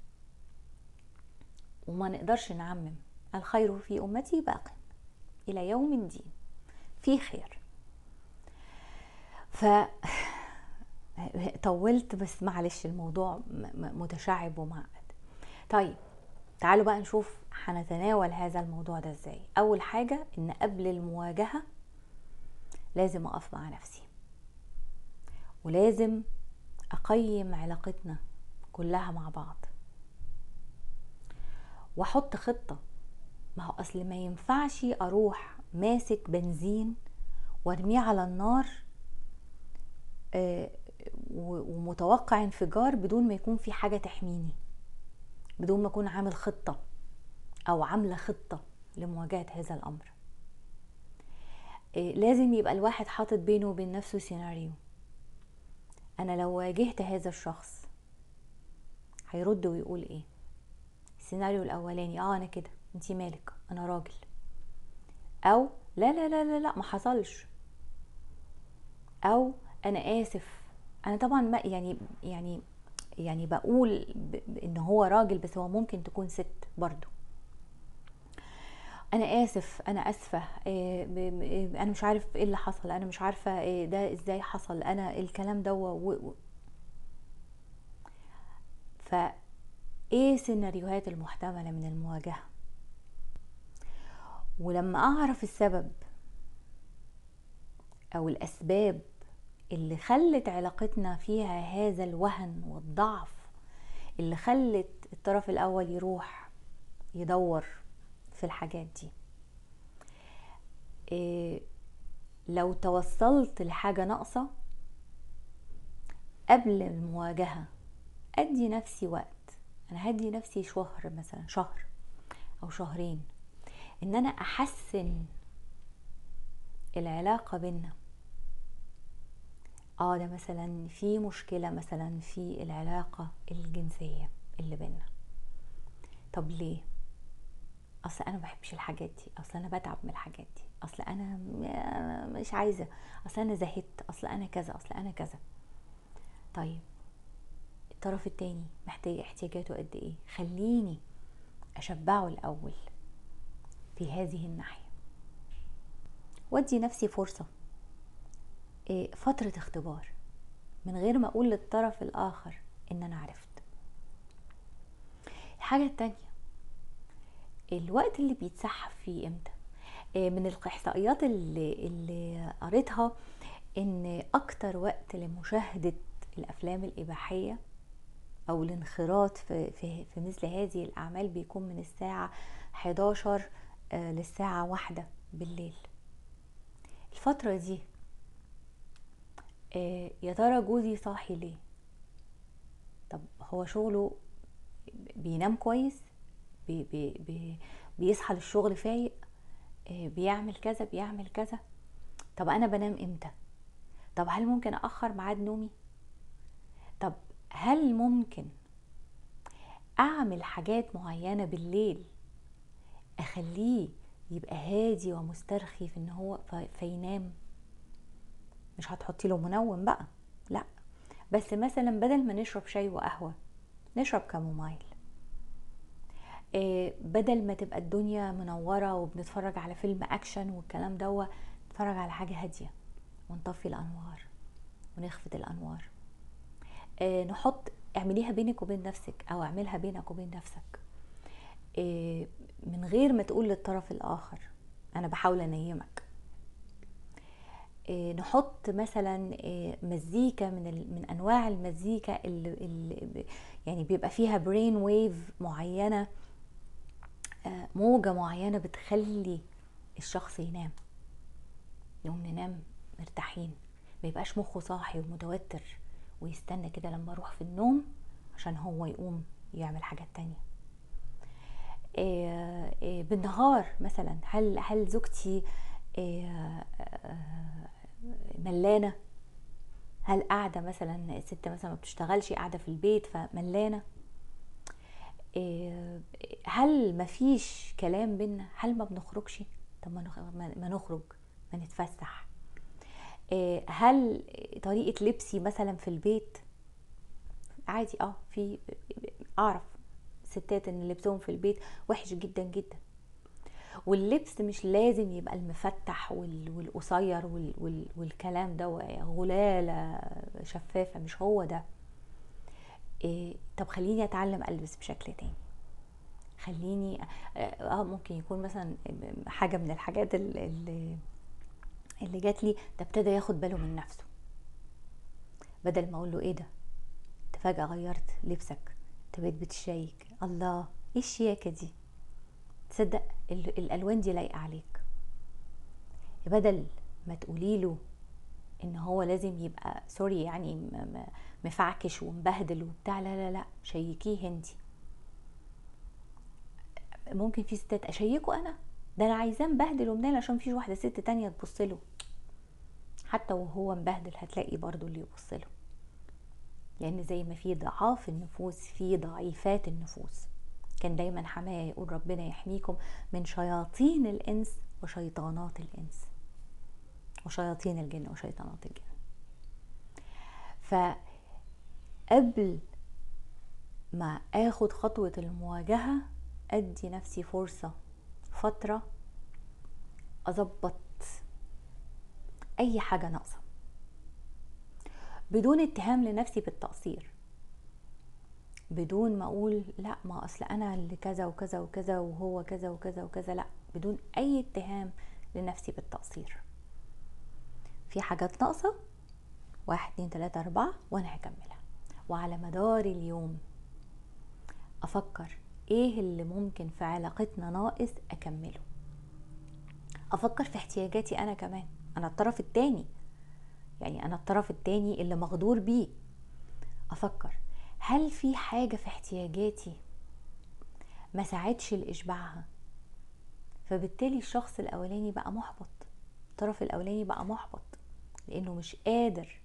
وما نقدرش نعمم الخير في امتي باق الى يوم الدين في خير ف طولت بس معلش الموضوع متشعب ومعقد طيب تعالوا بقى نشوف هنتناول هذا الموضوع ده ازاي اول حاجه ان قبل المواجهه لازم اقف مع نفسي ولازم اقيم علاقتنا كلها مع بعض واحط خطه ما هو اصل ما ينفعش اروح ماسك بنزين وارميه على النار آه، ومتوقع انفجار بدون ما يكون في حاجه تحميني بدون ما اكون عامل خطه او عامله خطه لمواجهه هذا الامر آه، لازم يبقى الواحد حاطط بينه وبين نفسه سيناريو انا لو واجهت هذا الشخص هيرد ويقول ايه السيناريو الاولاني اه انا كده انتي مالك انا راجل او لا لا لا لا لا ما حصلش او انا اسف انا طبعا ما يعني يعني يعني بقول ان هو راجل بس هو ممكن تكون ست برضو انا اسف انا اسفه إيه انا مش عارف ايه اللي حصل انا مش عارفه إيه ده ازاي حصل انا الكلام ده و... ف ايه سيناريوهات المحتمله من المواجهه ولما اعرف السبب او الاسباب اللي خلت علاقتنا فيها هذا الوهن والضعف اللي خلت الطرف الاول يروح يدور في الحاجات دي إيه لو توصلت لحاجه ناقصه قبل المواجهه ادي نفسي وقت انا هدي نفسي شهر مثلا شهر او شهرين ان انا احسن العلاقه بينا اه ده مثلا في مشكله مثلا في العلاقه الجنسيه اللي بينا طب ليه اصل انا ما بحبش الحاجات دي اصل انا بتعب من الحاجات دي اصل انا مش عايزه اصل انا زهدت اصل انا كذا اصل انا كذا طيب الطرف التاني محتاج احتياجاته قد ايه خليني اشبعه الاول في هذه الناحيه وادي نفسي فرصه إيه، فتره اختبار من غير ما اقول للطرف الاخر ان انا عرفت الحاجه التانيه الوقت اللي بيتسحب فيه امتى إيه، من الاحصائيات اللي, اللي قريتها ان اكتر وقت لمشاهده الافلام الاباحيه او الانخراط في, في, في مثل هذه الاعمال بيكون من الساعه 11 آه، للساعه واحدة بالليل الفتره دي آه، يا ترى جوزي صاحي ليه طب هو شغله بينام كويس بي بي بي بيصحى للشغل فايق آه، بيعمل كذا بيعمل كذا طب انا بنام امتى طب هل ممكن اخر ميعاد نومي طب هل ممكن اعمل حاجات معينه بالليل اخليه يبقى هادي ومسترخي في ان هو فينام مش هتحطي له منوم بقى لا بس مثلا بدل ما نشرب شاي وقهوه نشرب كامومايل إيه بدل ما تبقى الدنيا منوره وبنتفرج على فيلم اكشن والكلام دوا نتفرج على حاجه هاديه ونطفي الانوار ونخفض الانوار آه، نحط اعمليها بينك وبين نفسك او اعملها بينك وبين نفسك آه، من غير ما تقول للطرف الاخر انا بحاول انيمك آه، نحط مثلا مزيكا من من انواع المزيكا اللي, اللي يعني بيبقى فيها برين ويف معينه موجه معينه بتخلي الشخص ينام يقوم ننام مرتاحين ما يبقاش مخه صاحي ومتوتر ويستنى كده لما اروح في النوم عشان هو يقوم يعمل حاجات تانية إيه إيه بالنهار مثلا هل هل زوجتي إيه ملانه هل قاعده مثلا ست مثلا ما بتشتغلش قاعده في البيت فملانه هل ما فيش كلام بينا هل ما بنخرجش طب ما نخرج ما نتفسح آه، هل طريقه لبسي مثلا في البيت عادي اه في اعرف ستات ان لبسهم في البيت وحش جدا جدا واللبس مش لازم يبقى المفتح والقصير والكلام ده غلالة شفافة مش هو ده إيه طب خليني اتعلم البس بشكل تاني خليني اه ممكن يكون مثلا حاجة من الحاجات اللي اللي جات لي ده ابتدى ياخد باله من نفسه بدل ما اقول له ايه ده انت فجأة غيرت لبسك انت بقيت بتشيك الله ايه الشياكة دي تصدق الالوان دي لايقه عليك بدل ما تقولي له ان هو لازم يبقى سوري يعني مفعكش ومبهدل وبتاع لا لا لا شيكيه انتي ممكن في ستات اشيكه انا ده انا عايزاه مبهدل ومنال عشان مفيش واحده ست تانية تبص له حتى وهو مبهدل هتلاقي برضو اللي يبص له لان زي ما في ضعاف النفوس في ضعيفات النفوس كان دايما حماه يقول ربنا يحميكم من شياطين الانس وشيطانات الانس وشياطين الجن وشيطانات الجن فقبل ما اخد خطوة المواجهة ادي نفسي فرصة فترة اظبط اي حاجة ناقصة بدون اتهام لنفسي بالتقصير بدون ما اقول لا ما اصل انا اللي كذا وكذا وكذا وهو كذا وكذا وكذا لا بدون اي اتهام لنفسي بالتقصير في حاجات ناقصة واحد اتنين تلاتة اربعة وانا هكملها وعلى مدار اليوم افكر ايه اللي ممكن في علاقتنا ناقص اكمله افكر في احتياجاتي انا كمان انا الطرف التاني يعني انا الطرف التاني اللي مغدور بيه افكر هل في حاجة في احتياجاتي ما ساعدش لإشباعها فبالتالي الشخص الأولاني بقى محبط الطرف الأولاني بقى محبط لأنه مش قادر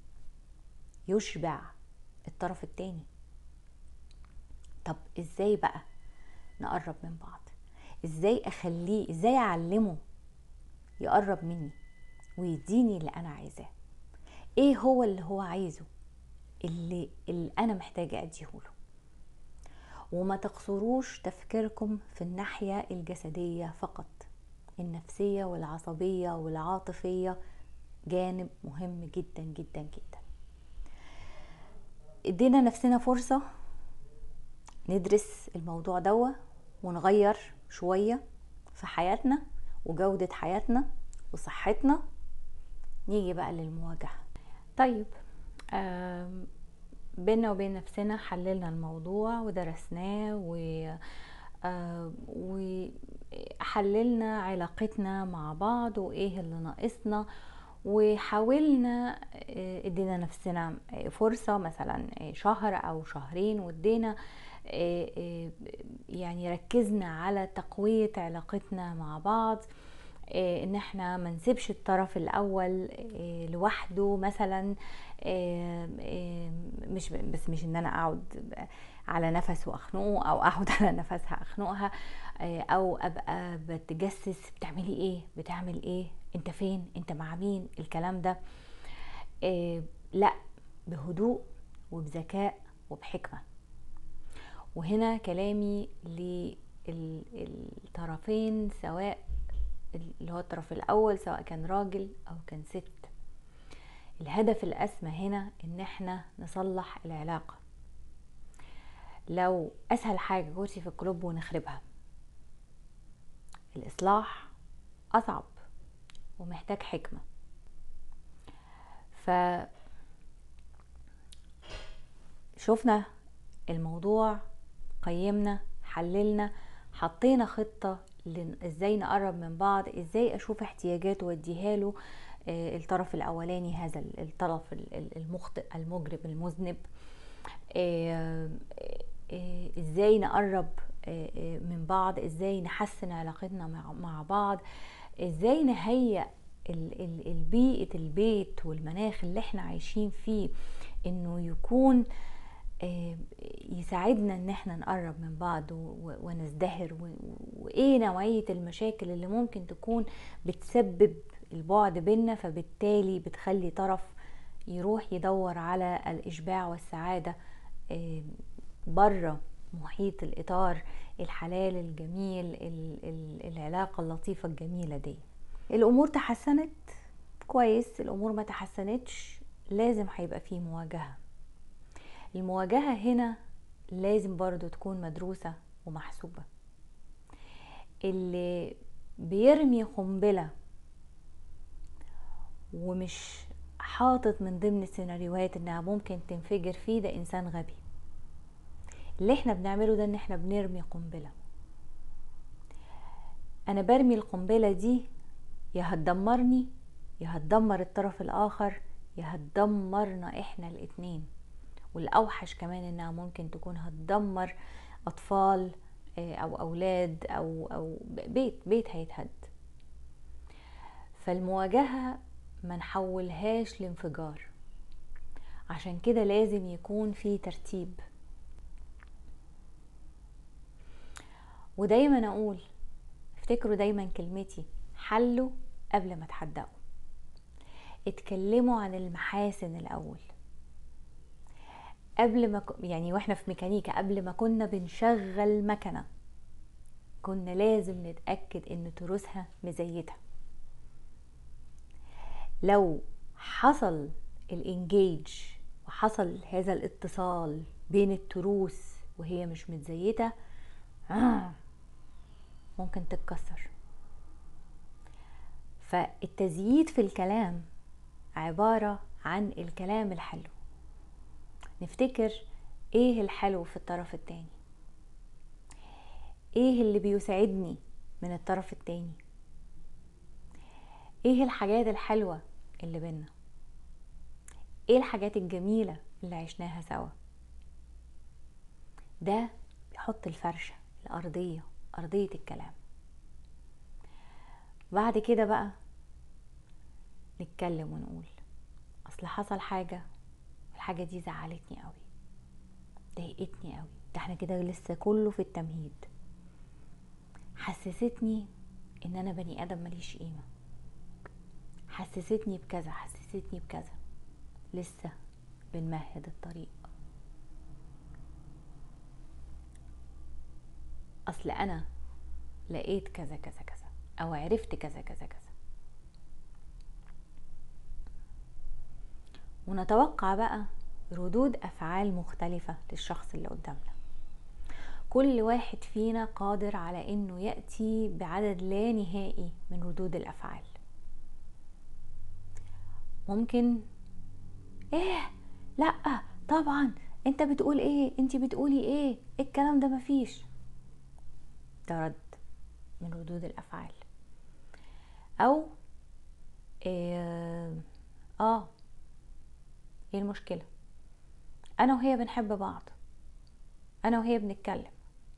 يشبع الطرف التاني طب ازاي بقى نقرب من بعض ازاي اخليه ازاي اعلمه يقرب مني ويديني اللي انا عايزاه ايه هو اللي هو عايزه اللي, اللي انا محتاجه اديهوله وما تقصروش تفكيركم في الناحيه الجسديه فقط النفسيه والعصبيه والعاطفيه جانب مهم جدا جدا جدا ادينا نفسنا فرصه ندرس الموضوع دوا ونغير شويه في حياتنا وجوده حياتنا وصحتنا نيجي بقى للمواجهه طيب بينا وبين نفسنا حللنا الموضوع ودرسناه و وحللنا علاقتنا مع بعض وايه اللي ناقصنا وحاولنا آه، ادينا نفسنا فرصة مثلا شهر او شهرين وادينا آه، آه، يعني ركزنا على تقوية علاقتنا مع بعض إيه، ان احنا ما نسيبش الطرف الاول إيه، لوحده مثلا إيه، مش بس مش ان انا اقعد على نفس واخنقه او اقعد على نفسها اخنقها او ابقى بتجسس بتعملي ايه بتعمل ايه انت فين انت مع مين الكلام ده لا بهدوء وبذكاء وبحكمه وهنا كلامي للطرفين سواء اللي هو الطرف الاول سواء كان راجل او كان ست الهدف الاسمى هنا ان احنا نصلح العلاقه لو اسهل حاجه كرسي في الكلوب ونخربها الاصلاح اصعب ومحتاج حكمه ف شفنا الموضوع قيمنا حللنا حطينا خطه ازاي نقرب من بعض ازاي اشوف احتياجاته واديها له آه، الطرف الاولاني هذا الطرف المخطئ المجرم المذنب آه، آه، ازاي نقرب من بعض ازاي نحسن علاقتنا مع بعض ازاي نهيئ البيئة البيت والمناخ اللي احنا عايشين فيه انه يكون آه، يساعدنا ان احنا نقرب من بعض ونزدهر وايه نوعية المشاكل اللي ممكن تكون بتسبب البعد بينا فبالتالي بتخلي طرف يروح يدور على الاشباع والسعادة آه، بره محيط الاطار الحلال الجميل العلاقه اللطيفه الجميله دي الامور تحسنت كويس الامور ما تحسنتش لازم هيبقى فيه مواجهه المواجهه هنا لازم برضو تكون مدروسه ومحسوبه اللي بيرمي قنبله ومش حاطط من ضمن السيناريوهات انها ممكن تنفجر فيه ده انسان غبي اللي احنا بنعمله ده ان احنا بنرمي قنبلة انا برمي القنبلة دي يا هتدمرني يا هتدمر الطرف الاخر يا هتدمرنا احنا الاتنين والاوحش كمان انها ممكن تكون هتدمر اطفال آه، او اولاد او او بيت بيت هيتهد فالمواجهة ما نحولهاش لانفجار عشان كده لازم يكون في ترتيب ودايما اقول افتكروا دايما كلمتي حلوا قبل ما تحدقوا اتكلموا عن المحاسن الاول قبل ما ك... يعني واحنا في ميكانيكا قبل ما كنا بنشغل مكنه كنا لازم نتاكد ان تروسها مزيتها لو حصل الانجيج وحصل هذا الاتصال بين التروس وهي مش متزيته آه ممكن تتكسر فالتزييد في الكلام عبارة عن الكلام الحلو نفتكر ايه الحلو في الطرف التاني ايه اللي بيسعدني من الطرف التاني ايه الحاجات الحلوة اللي بينا ايه الحاجات الجميلة اللي عشناها سوا ده بيحط الفرشة الأرضية أرضية الكلام بعد كده بقى نتكلم ونقول أصل حصل حاجة الحاجة دي زعلتني قوي ضايقتني قوي ده احنا كده لسه كله في التمهيد حسستني ان انا بني ادم ماليش قيمه حسستني بكذا حسستني بكذا لسه بنمهد الطريق اصل انا لقيت كذا كذا كذا او عرفت كذا كذا كذا ونتوقع بقى ردود افعال مختلفه للشخص اللي قدامنا كل واحد فينا قادر على انه ياتي بعدد لا نهائي من ردود الافعال ممكن ايه لا طبعا انت بتقول ايه انت بتقولي ايه الكلام ده مفيش ده رد من ردود الافعال او إيه اه ايه المشكله انا وهي بنحب بعض انا وهي بنتكلم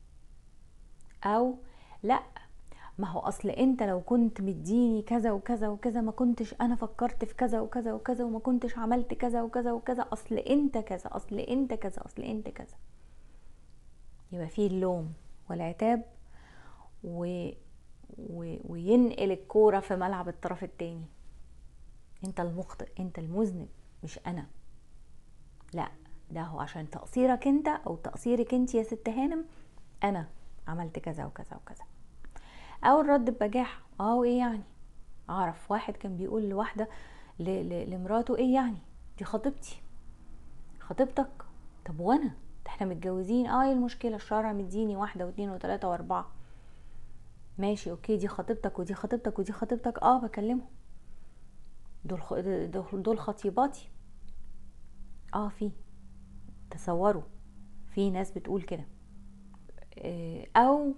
او لا ما هو اصل انت لو كنت مديني كذا وكذا وكذا ما كنتش انا فكرت في كذا وكذا وكذا وما كنتش عملت كذا وكذا وكذا اصل انت كذا اصل انت كذا اصل انت كذا يبقى فيه اللوم والعتاب و... و... وينقل الكوره في ملعب الطرف التاني انت المخطئ انت المذنب مش انا لا ده هو عشان تقصيرك انت او تقصيرك انت يا ست هانم انا عملت كذا وكذا وكذا او الرد ببجاحه اه ايه يعني اعرف واحد كان بيقول لواحده لمراته ايه يعني دي خطيبتي خطيبتك طب وانا ده احنا متجوزين اه ايه المشكله الشرع مديني واحده واثنين وثلاثه واربعه ماشي اوكي دي خطيبتك ودي خطيبتك ودي خطيبتك اه بكلمهم دول دول خطيباتي اه في تصوروا في ناس بتقول كده آه، او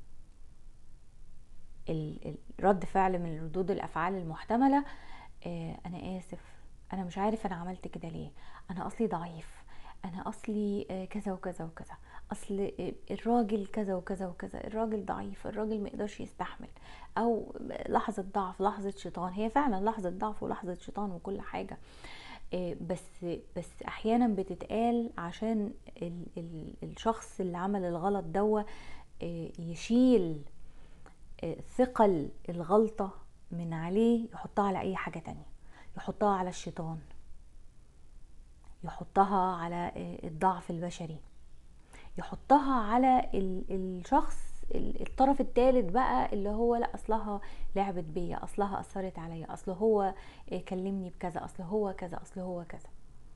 رد فعل من ردود الافعال المحتمله آه، انا اسف انا مش عارف انا عملت كده ليه انا اصلي ضعيف انا اصلي آه، كذا وكذا وكذا اصل الراجل كذا وكذا وكذا الراجل ضعيف الراجل ما يقدرش يستحمل او لحظه ضعف لحظه شيطان هي فعلا لحظه ضعف ولحظه شيطان وكل حاجه بس بس احيانا بتتقال عشان ال ال الشخص اللي عمل الغلط دوا يشيل ثقل الغلطة من عليه يحطها على اي حاجة تانية يحطها على الشيطان يحطها على الضعف البشري يحطها على الشخص الطرف الثالث بقى اللي هو لا اصلها لعبت بيا اصلها اثرت عليا اصل هو كلمني بكذا اصل هو كذا اصل هو كذا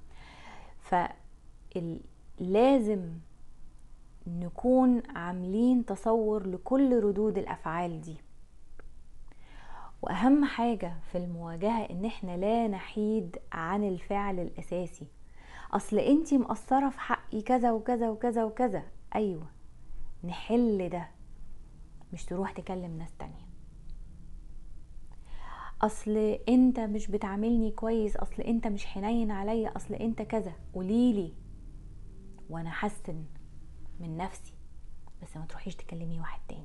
فلازم نكون عاملين تصور لكل ردود الافعال دي واهم حاجه في المواجهه ان احنا لا نحيد عن الفعل الاساسي اصل انتي مقصره في حقي كذا وكذا وكذا وكذا ايوه نحل ده مش تروح تكلم ناس تانية اصل انت مش بتعاملني كويس اصل انت مش حنين عليا اصل انت كذا قوليلي وانا حسن من نفسي بس ما تروحيش تكلمي واحد تاني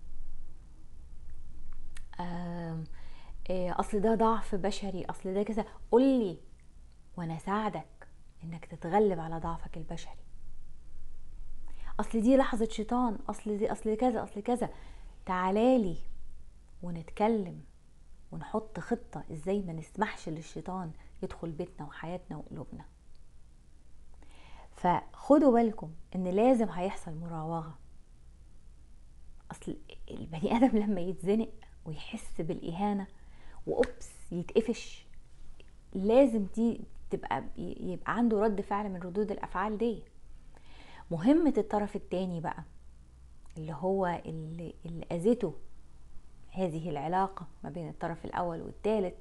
إيه، اصل ده ضعف بشري اصل ده كذا قولي وانا اساعدك انك تتغلب على ضعفك البشري اصل دي لحظة شيطان اصل دي اصل كذا اصل كذا تعالالي ونتكلم ونحط خطة ازاي ما نسمحش للشيطان يدخل بيتنا وحياتنا وقلوبنا فخدوا بالكم ان لازم هيحصل مراوغة اصل البني ادم لما يتزنق ويحس بالاهانة واوبس يتقفش لازم دي تبقى يبقى عنده رد فعل من ردود الافعال دي مهمة الطرف التاني بقى اللي هو اللي, اللي اذته هذه العلاقة ما بين الطرف الاول والثالث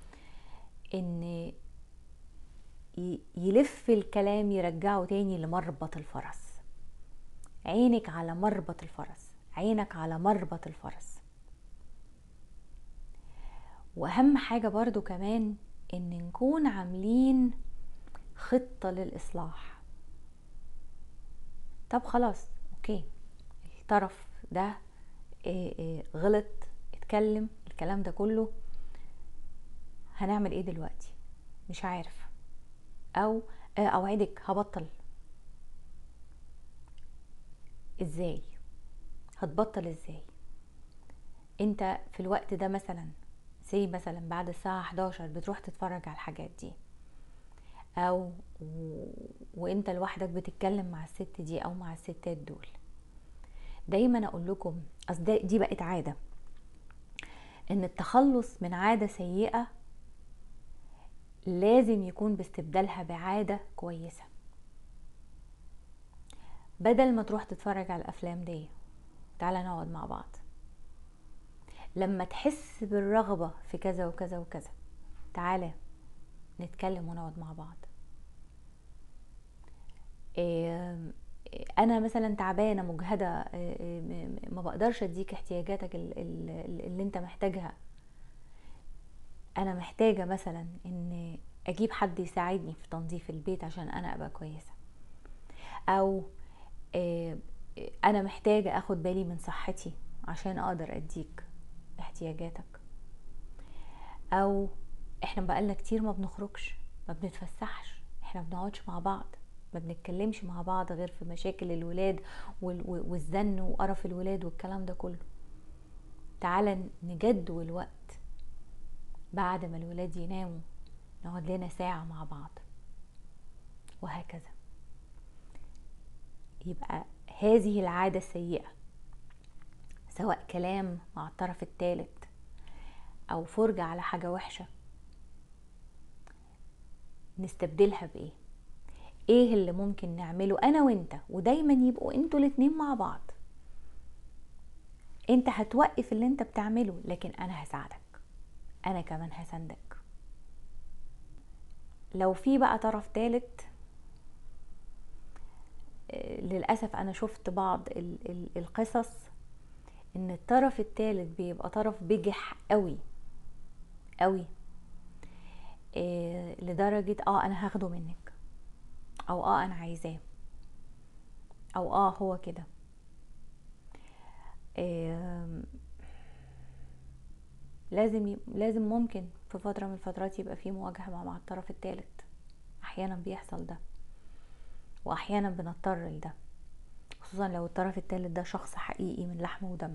ان يلف الكلام يرجعه تاني لمربط الفرس عينك على مربط الفرس عينك على مربط الفرس واهم حاجة برضو كمان ان نكون عاملين خطة للاصلاح طب خلاص اوكي الطرف ده إيه إيه غلط اتكلم الكلام ده كله هنعمل ايه دلوقتي مش عارف او آه، اوعدك هبطل ازاي هتبطل ازاي انت في الوقت ده مثلا سي مثلا بعد الساعة 11 بتروح تتفرج على الحاجات دي او و... وانت لوحدك بتتكلم مع الست دي او مع الستات دول دايما اقول لكم اصل دي بقت عاده ان التخلص من عاده سيئه لازم يكون باستبدالها بعاده كويسه بدل ما تروح تتفرج على الافلام دي تعالى نقعد مع بعض لما تحس بالرغبه في كذا وكذا وكذا تعالى نتكلم ونقعد مع بعض انا مثلا تعبانه مجهده آه، آه، ما بقدرش اديك احتياجاتك اللي انت محتاجها انا محتاجه مثلا ان اجيب حد يساعدني في تنظيف البيت عشان انا ابقى كويسه او آه، انا محتاجه اخد بالي من صحتي عشان اقدر اديك احتياجاتك او احنا بقالنا كتير ما بنخرجش ما بنتفسحش احنا بنقعدش مع بعض ما بنتكلمش مع بعض غير في مشاكل الولاد والزن وقرف الولاد والكلام ده كله تعالى نجدول وقت بعد ما الولاد يناموا نقعد لنا ساعة مع بعض وهكذا يبقى هذه العادة السيئة سواء كلام مع الطرف الثالث أو فرجة على حاجة وحشة نستبدلها بإيه ايه اللي ممكن نعمله انا وانت ودايما يبقوا انتوا الاتنين مع بعض انت هتوقف اللي انت بتعمله لكن انا هساعدك انا كمان هساندك لو في بقى طرف تالت آه، للأسف أنا شفت بعض القصص إن الطرف التالت بيبقى طرف بجح قوي قوي إيه لدرجة اه أنا هاخده منك او اه انا عايزاه او اه هو كده لازم لازم ممكن في فتره من الفترات يبقى في مواجهه مع, مع الطرف الثالث احيانا بيحصل ده واحيانا بنضطر لده خصوصا لو الطرف الثالث ده شخص حقيقي من لحم ودم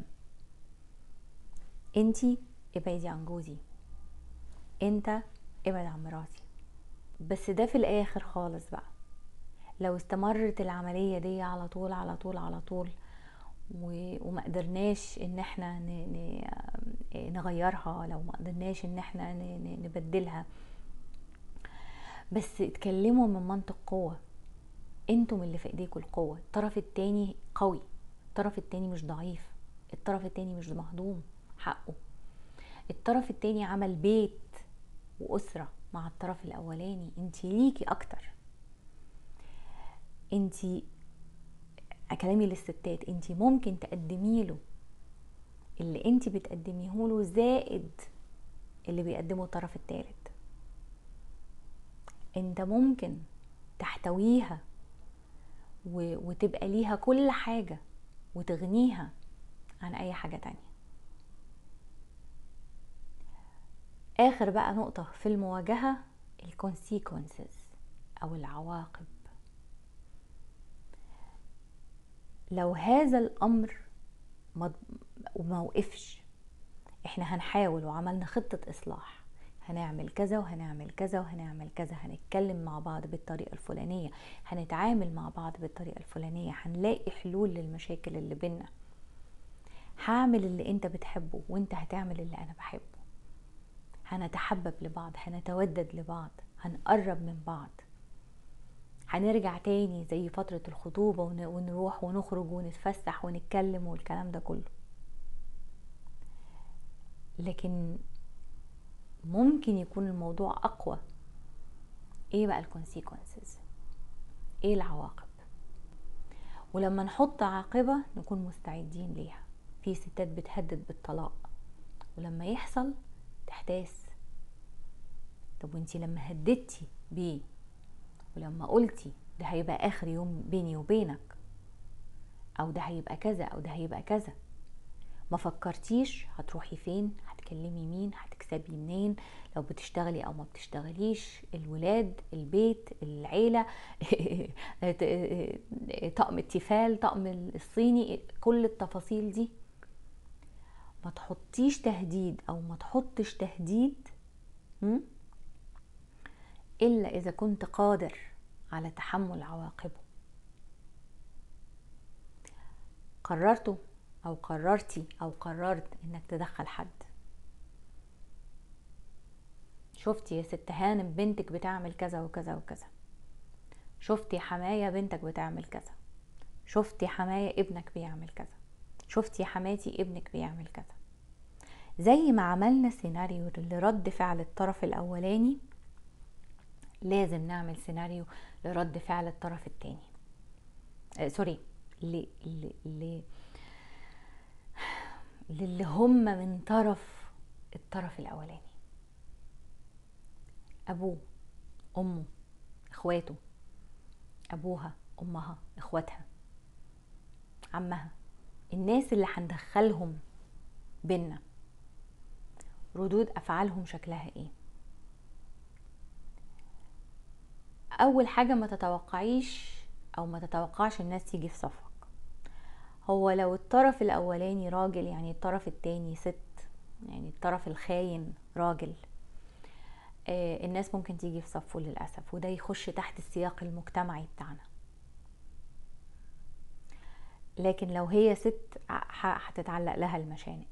انتي ابعدي عن جوزي انت ابعد عن مراتي بس ده في الاخر خالص بقى لو استمرت العملية دي على طول على طول على طول وما قدرناش ان احنا نغيرها لو ما قدرناش ان احنا نبدلها بس اتكلموا من منطق قوة انتم اللي في ايديكم القوة الطرف التاني قوي الطرف التاني مش ضعيف الطرف التاني مش مهضوم حقه الطرف التاني عمل بيت وأسرة مع الطرف الأولاني انت ليكي أكتر انت كلامي للستات انت ممكن تقدمي له اللي انت بتقدميه له زائد اللي بيقدمه الطرف الثالث انت ممكن تحتويها وتبقى ليها كل حاجة وتغنيها عن اي حاجة تانية اخر بقى نقطة في المواجهة الكونسيكونسز او العواقب لو هذا الامر وما وقفش احنا هنحاول وعملنا خطة اصلاح هنعمل كذا وهنعمل كذا وهنعمل كذا هنتكلم مع بعض بالطريقة الفلانية هنتعامل مع بعض بالطريقة الفلانية هنلاقي حلول للمشاكل اللي بينا هعمل اللي انت بتحبه وانت هتعمل اللي انا بحبه هنتحبب لبعض هنتودد لبعض هنقرب من بعض هنرجع تاني زي فترة الخطوبة ونروح ونخرج ونتفسح ونتكلم والكلام ده كله لكن ممكن يكون الموضوع اقوى ايه بقى الكونسيكونسز ايه العواقب ولما نحط عاقبة نكون مستعدين ليها في ستات بتهدد بالطلاق ولما يحصل تحتاس طب وانتي لما هددتي بيه ولما قلتي ده هيبقى اخر يوم بيني وبينك او ده هيبقى كذا او ده هيبقى كذا ما فكرتيش هتروحي فين هتكلمي مين هتكسبي منين لو بتشتغلي او ما بتشتغليش الولاد البيت العيله طقم التيفال طقم الصيني كل التفاصيل دي ما تحطيش تهديد او ما تحطش تهديد الا اذا كنت قادر على تحمل عواقبه قررت او قررتي او قررت انك تدخل حد شفتي يا ست هانم بنتك بتعمل كذا وكذا وكذا شفتي حماية بنتك بتعمل كذا شفتي حماية ابنك بيعمل كذا شفتي حماتي ابنك بيعمل كذا زي ما عملنا سيناريو لرد فعل الطرف الاولاني لازم نعمل سيناريو لرد فعل الطرف التاني آه سوري ل... ل... ل... للي هم من طرف الطرف الاولاني ابوه امه اخواته ابوها امها اخواتها عمها الناس اللي هندخلهم بينا ردود افعالهم شكلها ايه اول حاجه ما تتوقعيش او ما تتوقعش الناس تيجي في صفك هو لو الطرف الاولاني راجل يعني الطرف التاني ست يعني الطرف الخاين راجل آه الناس ممكن تيجي في صفه للاسف وده يخش تحت السياق المجتمعي بتاعنا لكن لو هي ست هتتعلق لها المشانق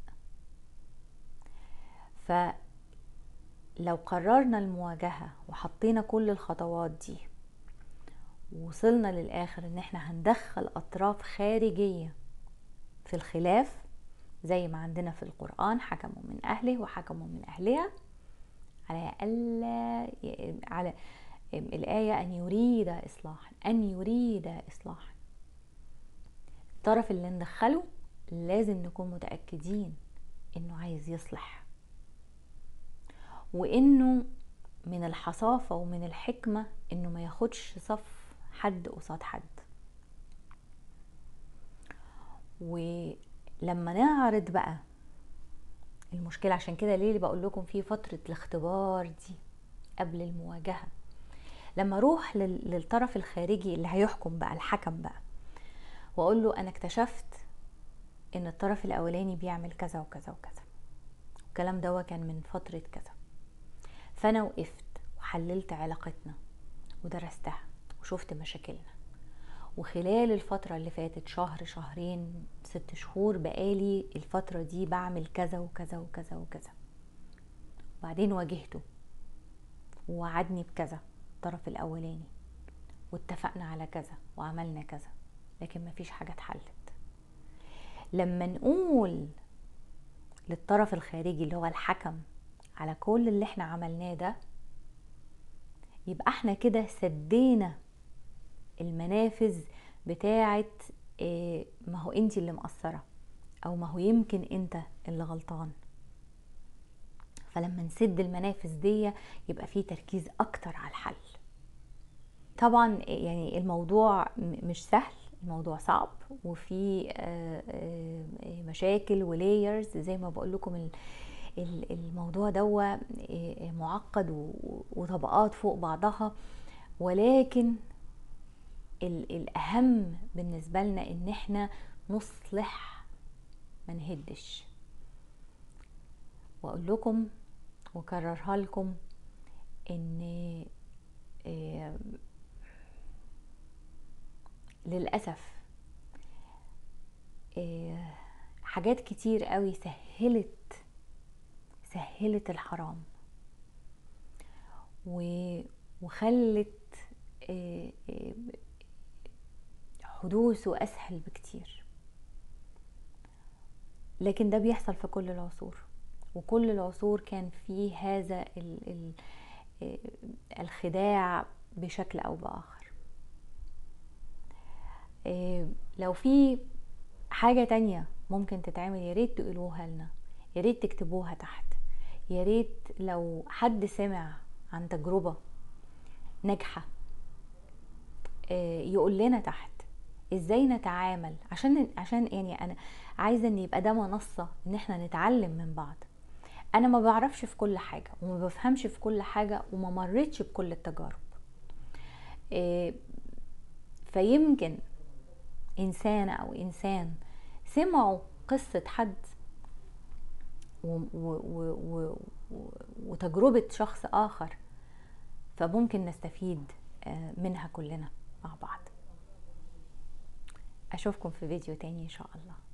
فلو قررنا المواجهة وحطينا كل الخطوات دي وصلنا للآخر ان احنا هندخل أطراف خارجية في الخلاف زي ما عندنا في القرآن حكموا من أهله وحكموا من أهلها على ألا على الآية أن يريد إصلاحا أن يريد إصلاحا الطرف اللي ندخله لازم نكون متأكدين إنه عايز يصلح وإنه من الحصافة ومن الحكمة إنه ما ياخدش صف حد قصاد حد ولما نعرض بقى المشكلة عشان كده ليه اللي بقول لكم في فترة الاختبار دي قبل المواجهة لما اروح للطرف الخارجي اللي هيحكم بقى الحكم بقى واقول له انا اكتشفت ان الطرف الاولاني بيعمل كذا وكذا وكذا الكلام ده كان من فترة كذا فانا وقفت وحللت علاقتنا ودرستها وشفت مشاكلنا وخلال الفترة اللي فاتت شهر شهرين ست شهور بقالي الفترة دي بعمل كذا وكذا وكذا وكذا وبعدين واجهته ووعدني بكذا الطرف الأولاني واتفقنا على كذا وعملنا كذا لكن مفيش حاجة اتحلت لما نقول للطرف الخارجي اللي هو الحكم على كل اللي احنا عملناه ده يبقى احنا كده سدينا المنافذ بتاعه إيه ما هو انت اللي مقصره او ما هو يمكن انت اللي غلطان فلما نسد المنافذ دي يبقى في تركيز اكتر على الحل طبعا يعني الموضوع مش سهل الموضوع صعب وفي مشاكل ولايرز زي ما بقول لكم الموضوع ده معقد وطبقات فوق بعضها ولكن الاهم بالنسبه لنا ان احنا نصلح ما نهدش واقول لكم وكررها لكم ان للاسف حاجات كتير قوي سهلت سهلت الحرام وخلت حدوثه اسهل بكتير لكن ده بيحصل في كل العصور وكل العصور كان فيه هذا الخداع بشكل او باخر لو في حاجة تانية ممكن تتعمل يا ريت تقولوها لنا يا ريت تكتبوها تحت يا ريت لو حد سمع عن تجربة ناجحة يقول لنا تحت ازاي نتعامل عشان عشان يعني انا عايزه ان يبقى ده منصه ان احنا نتعلم من بعض انا ما بعرفش في كل حاجه وما بفهمش في كل حاجه وما مريتش بكل التجارب فيمكن انسانه او انسان سمعوا قصه حد و و و وتجربه شخص اخر فممكن نستفيد منها كلنا مع بعض اشوفكم في فيديو تاني ان شاء الله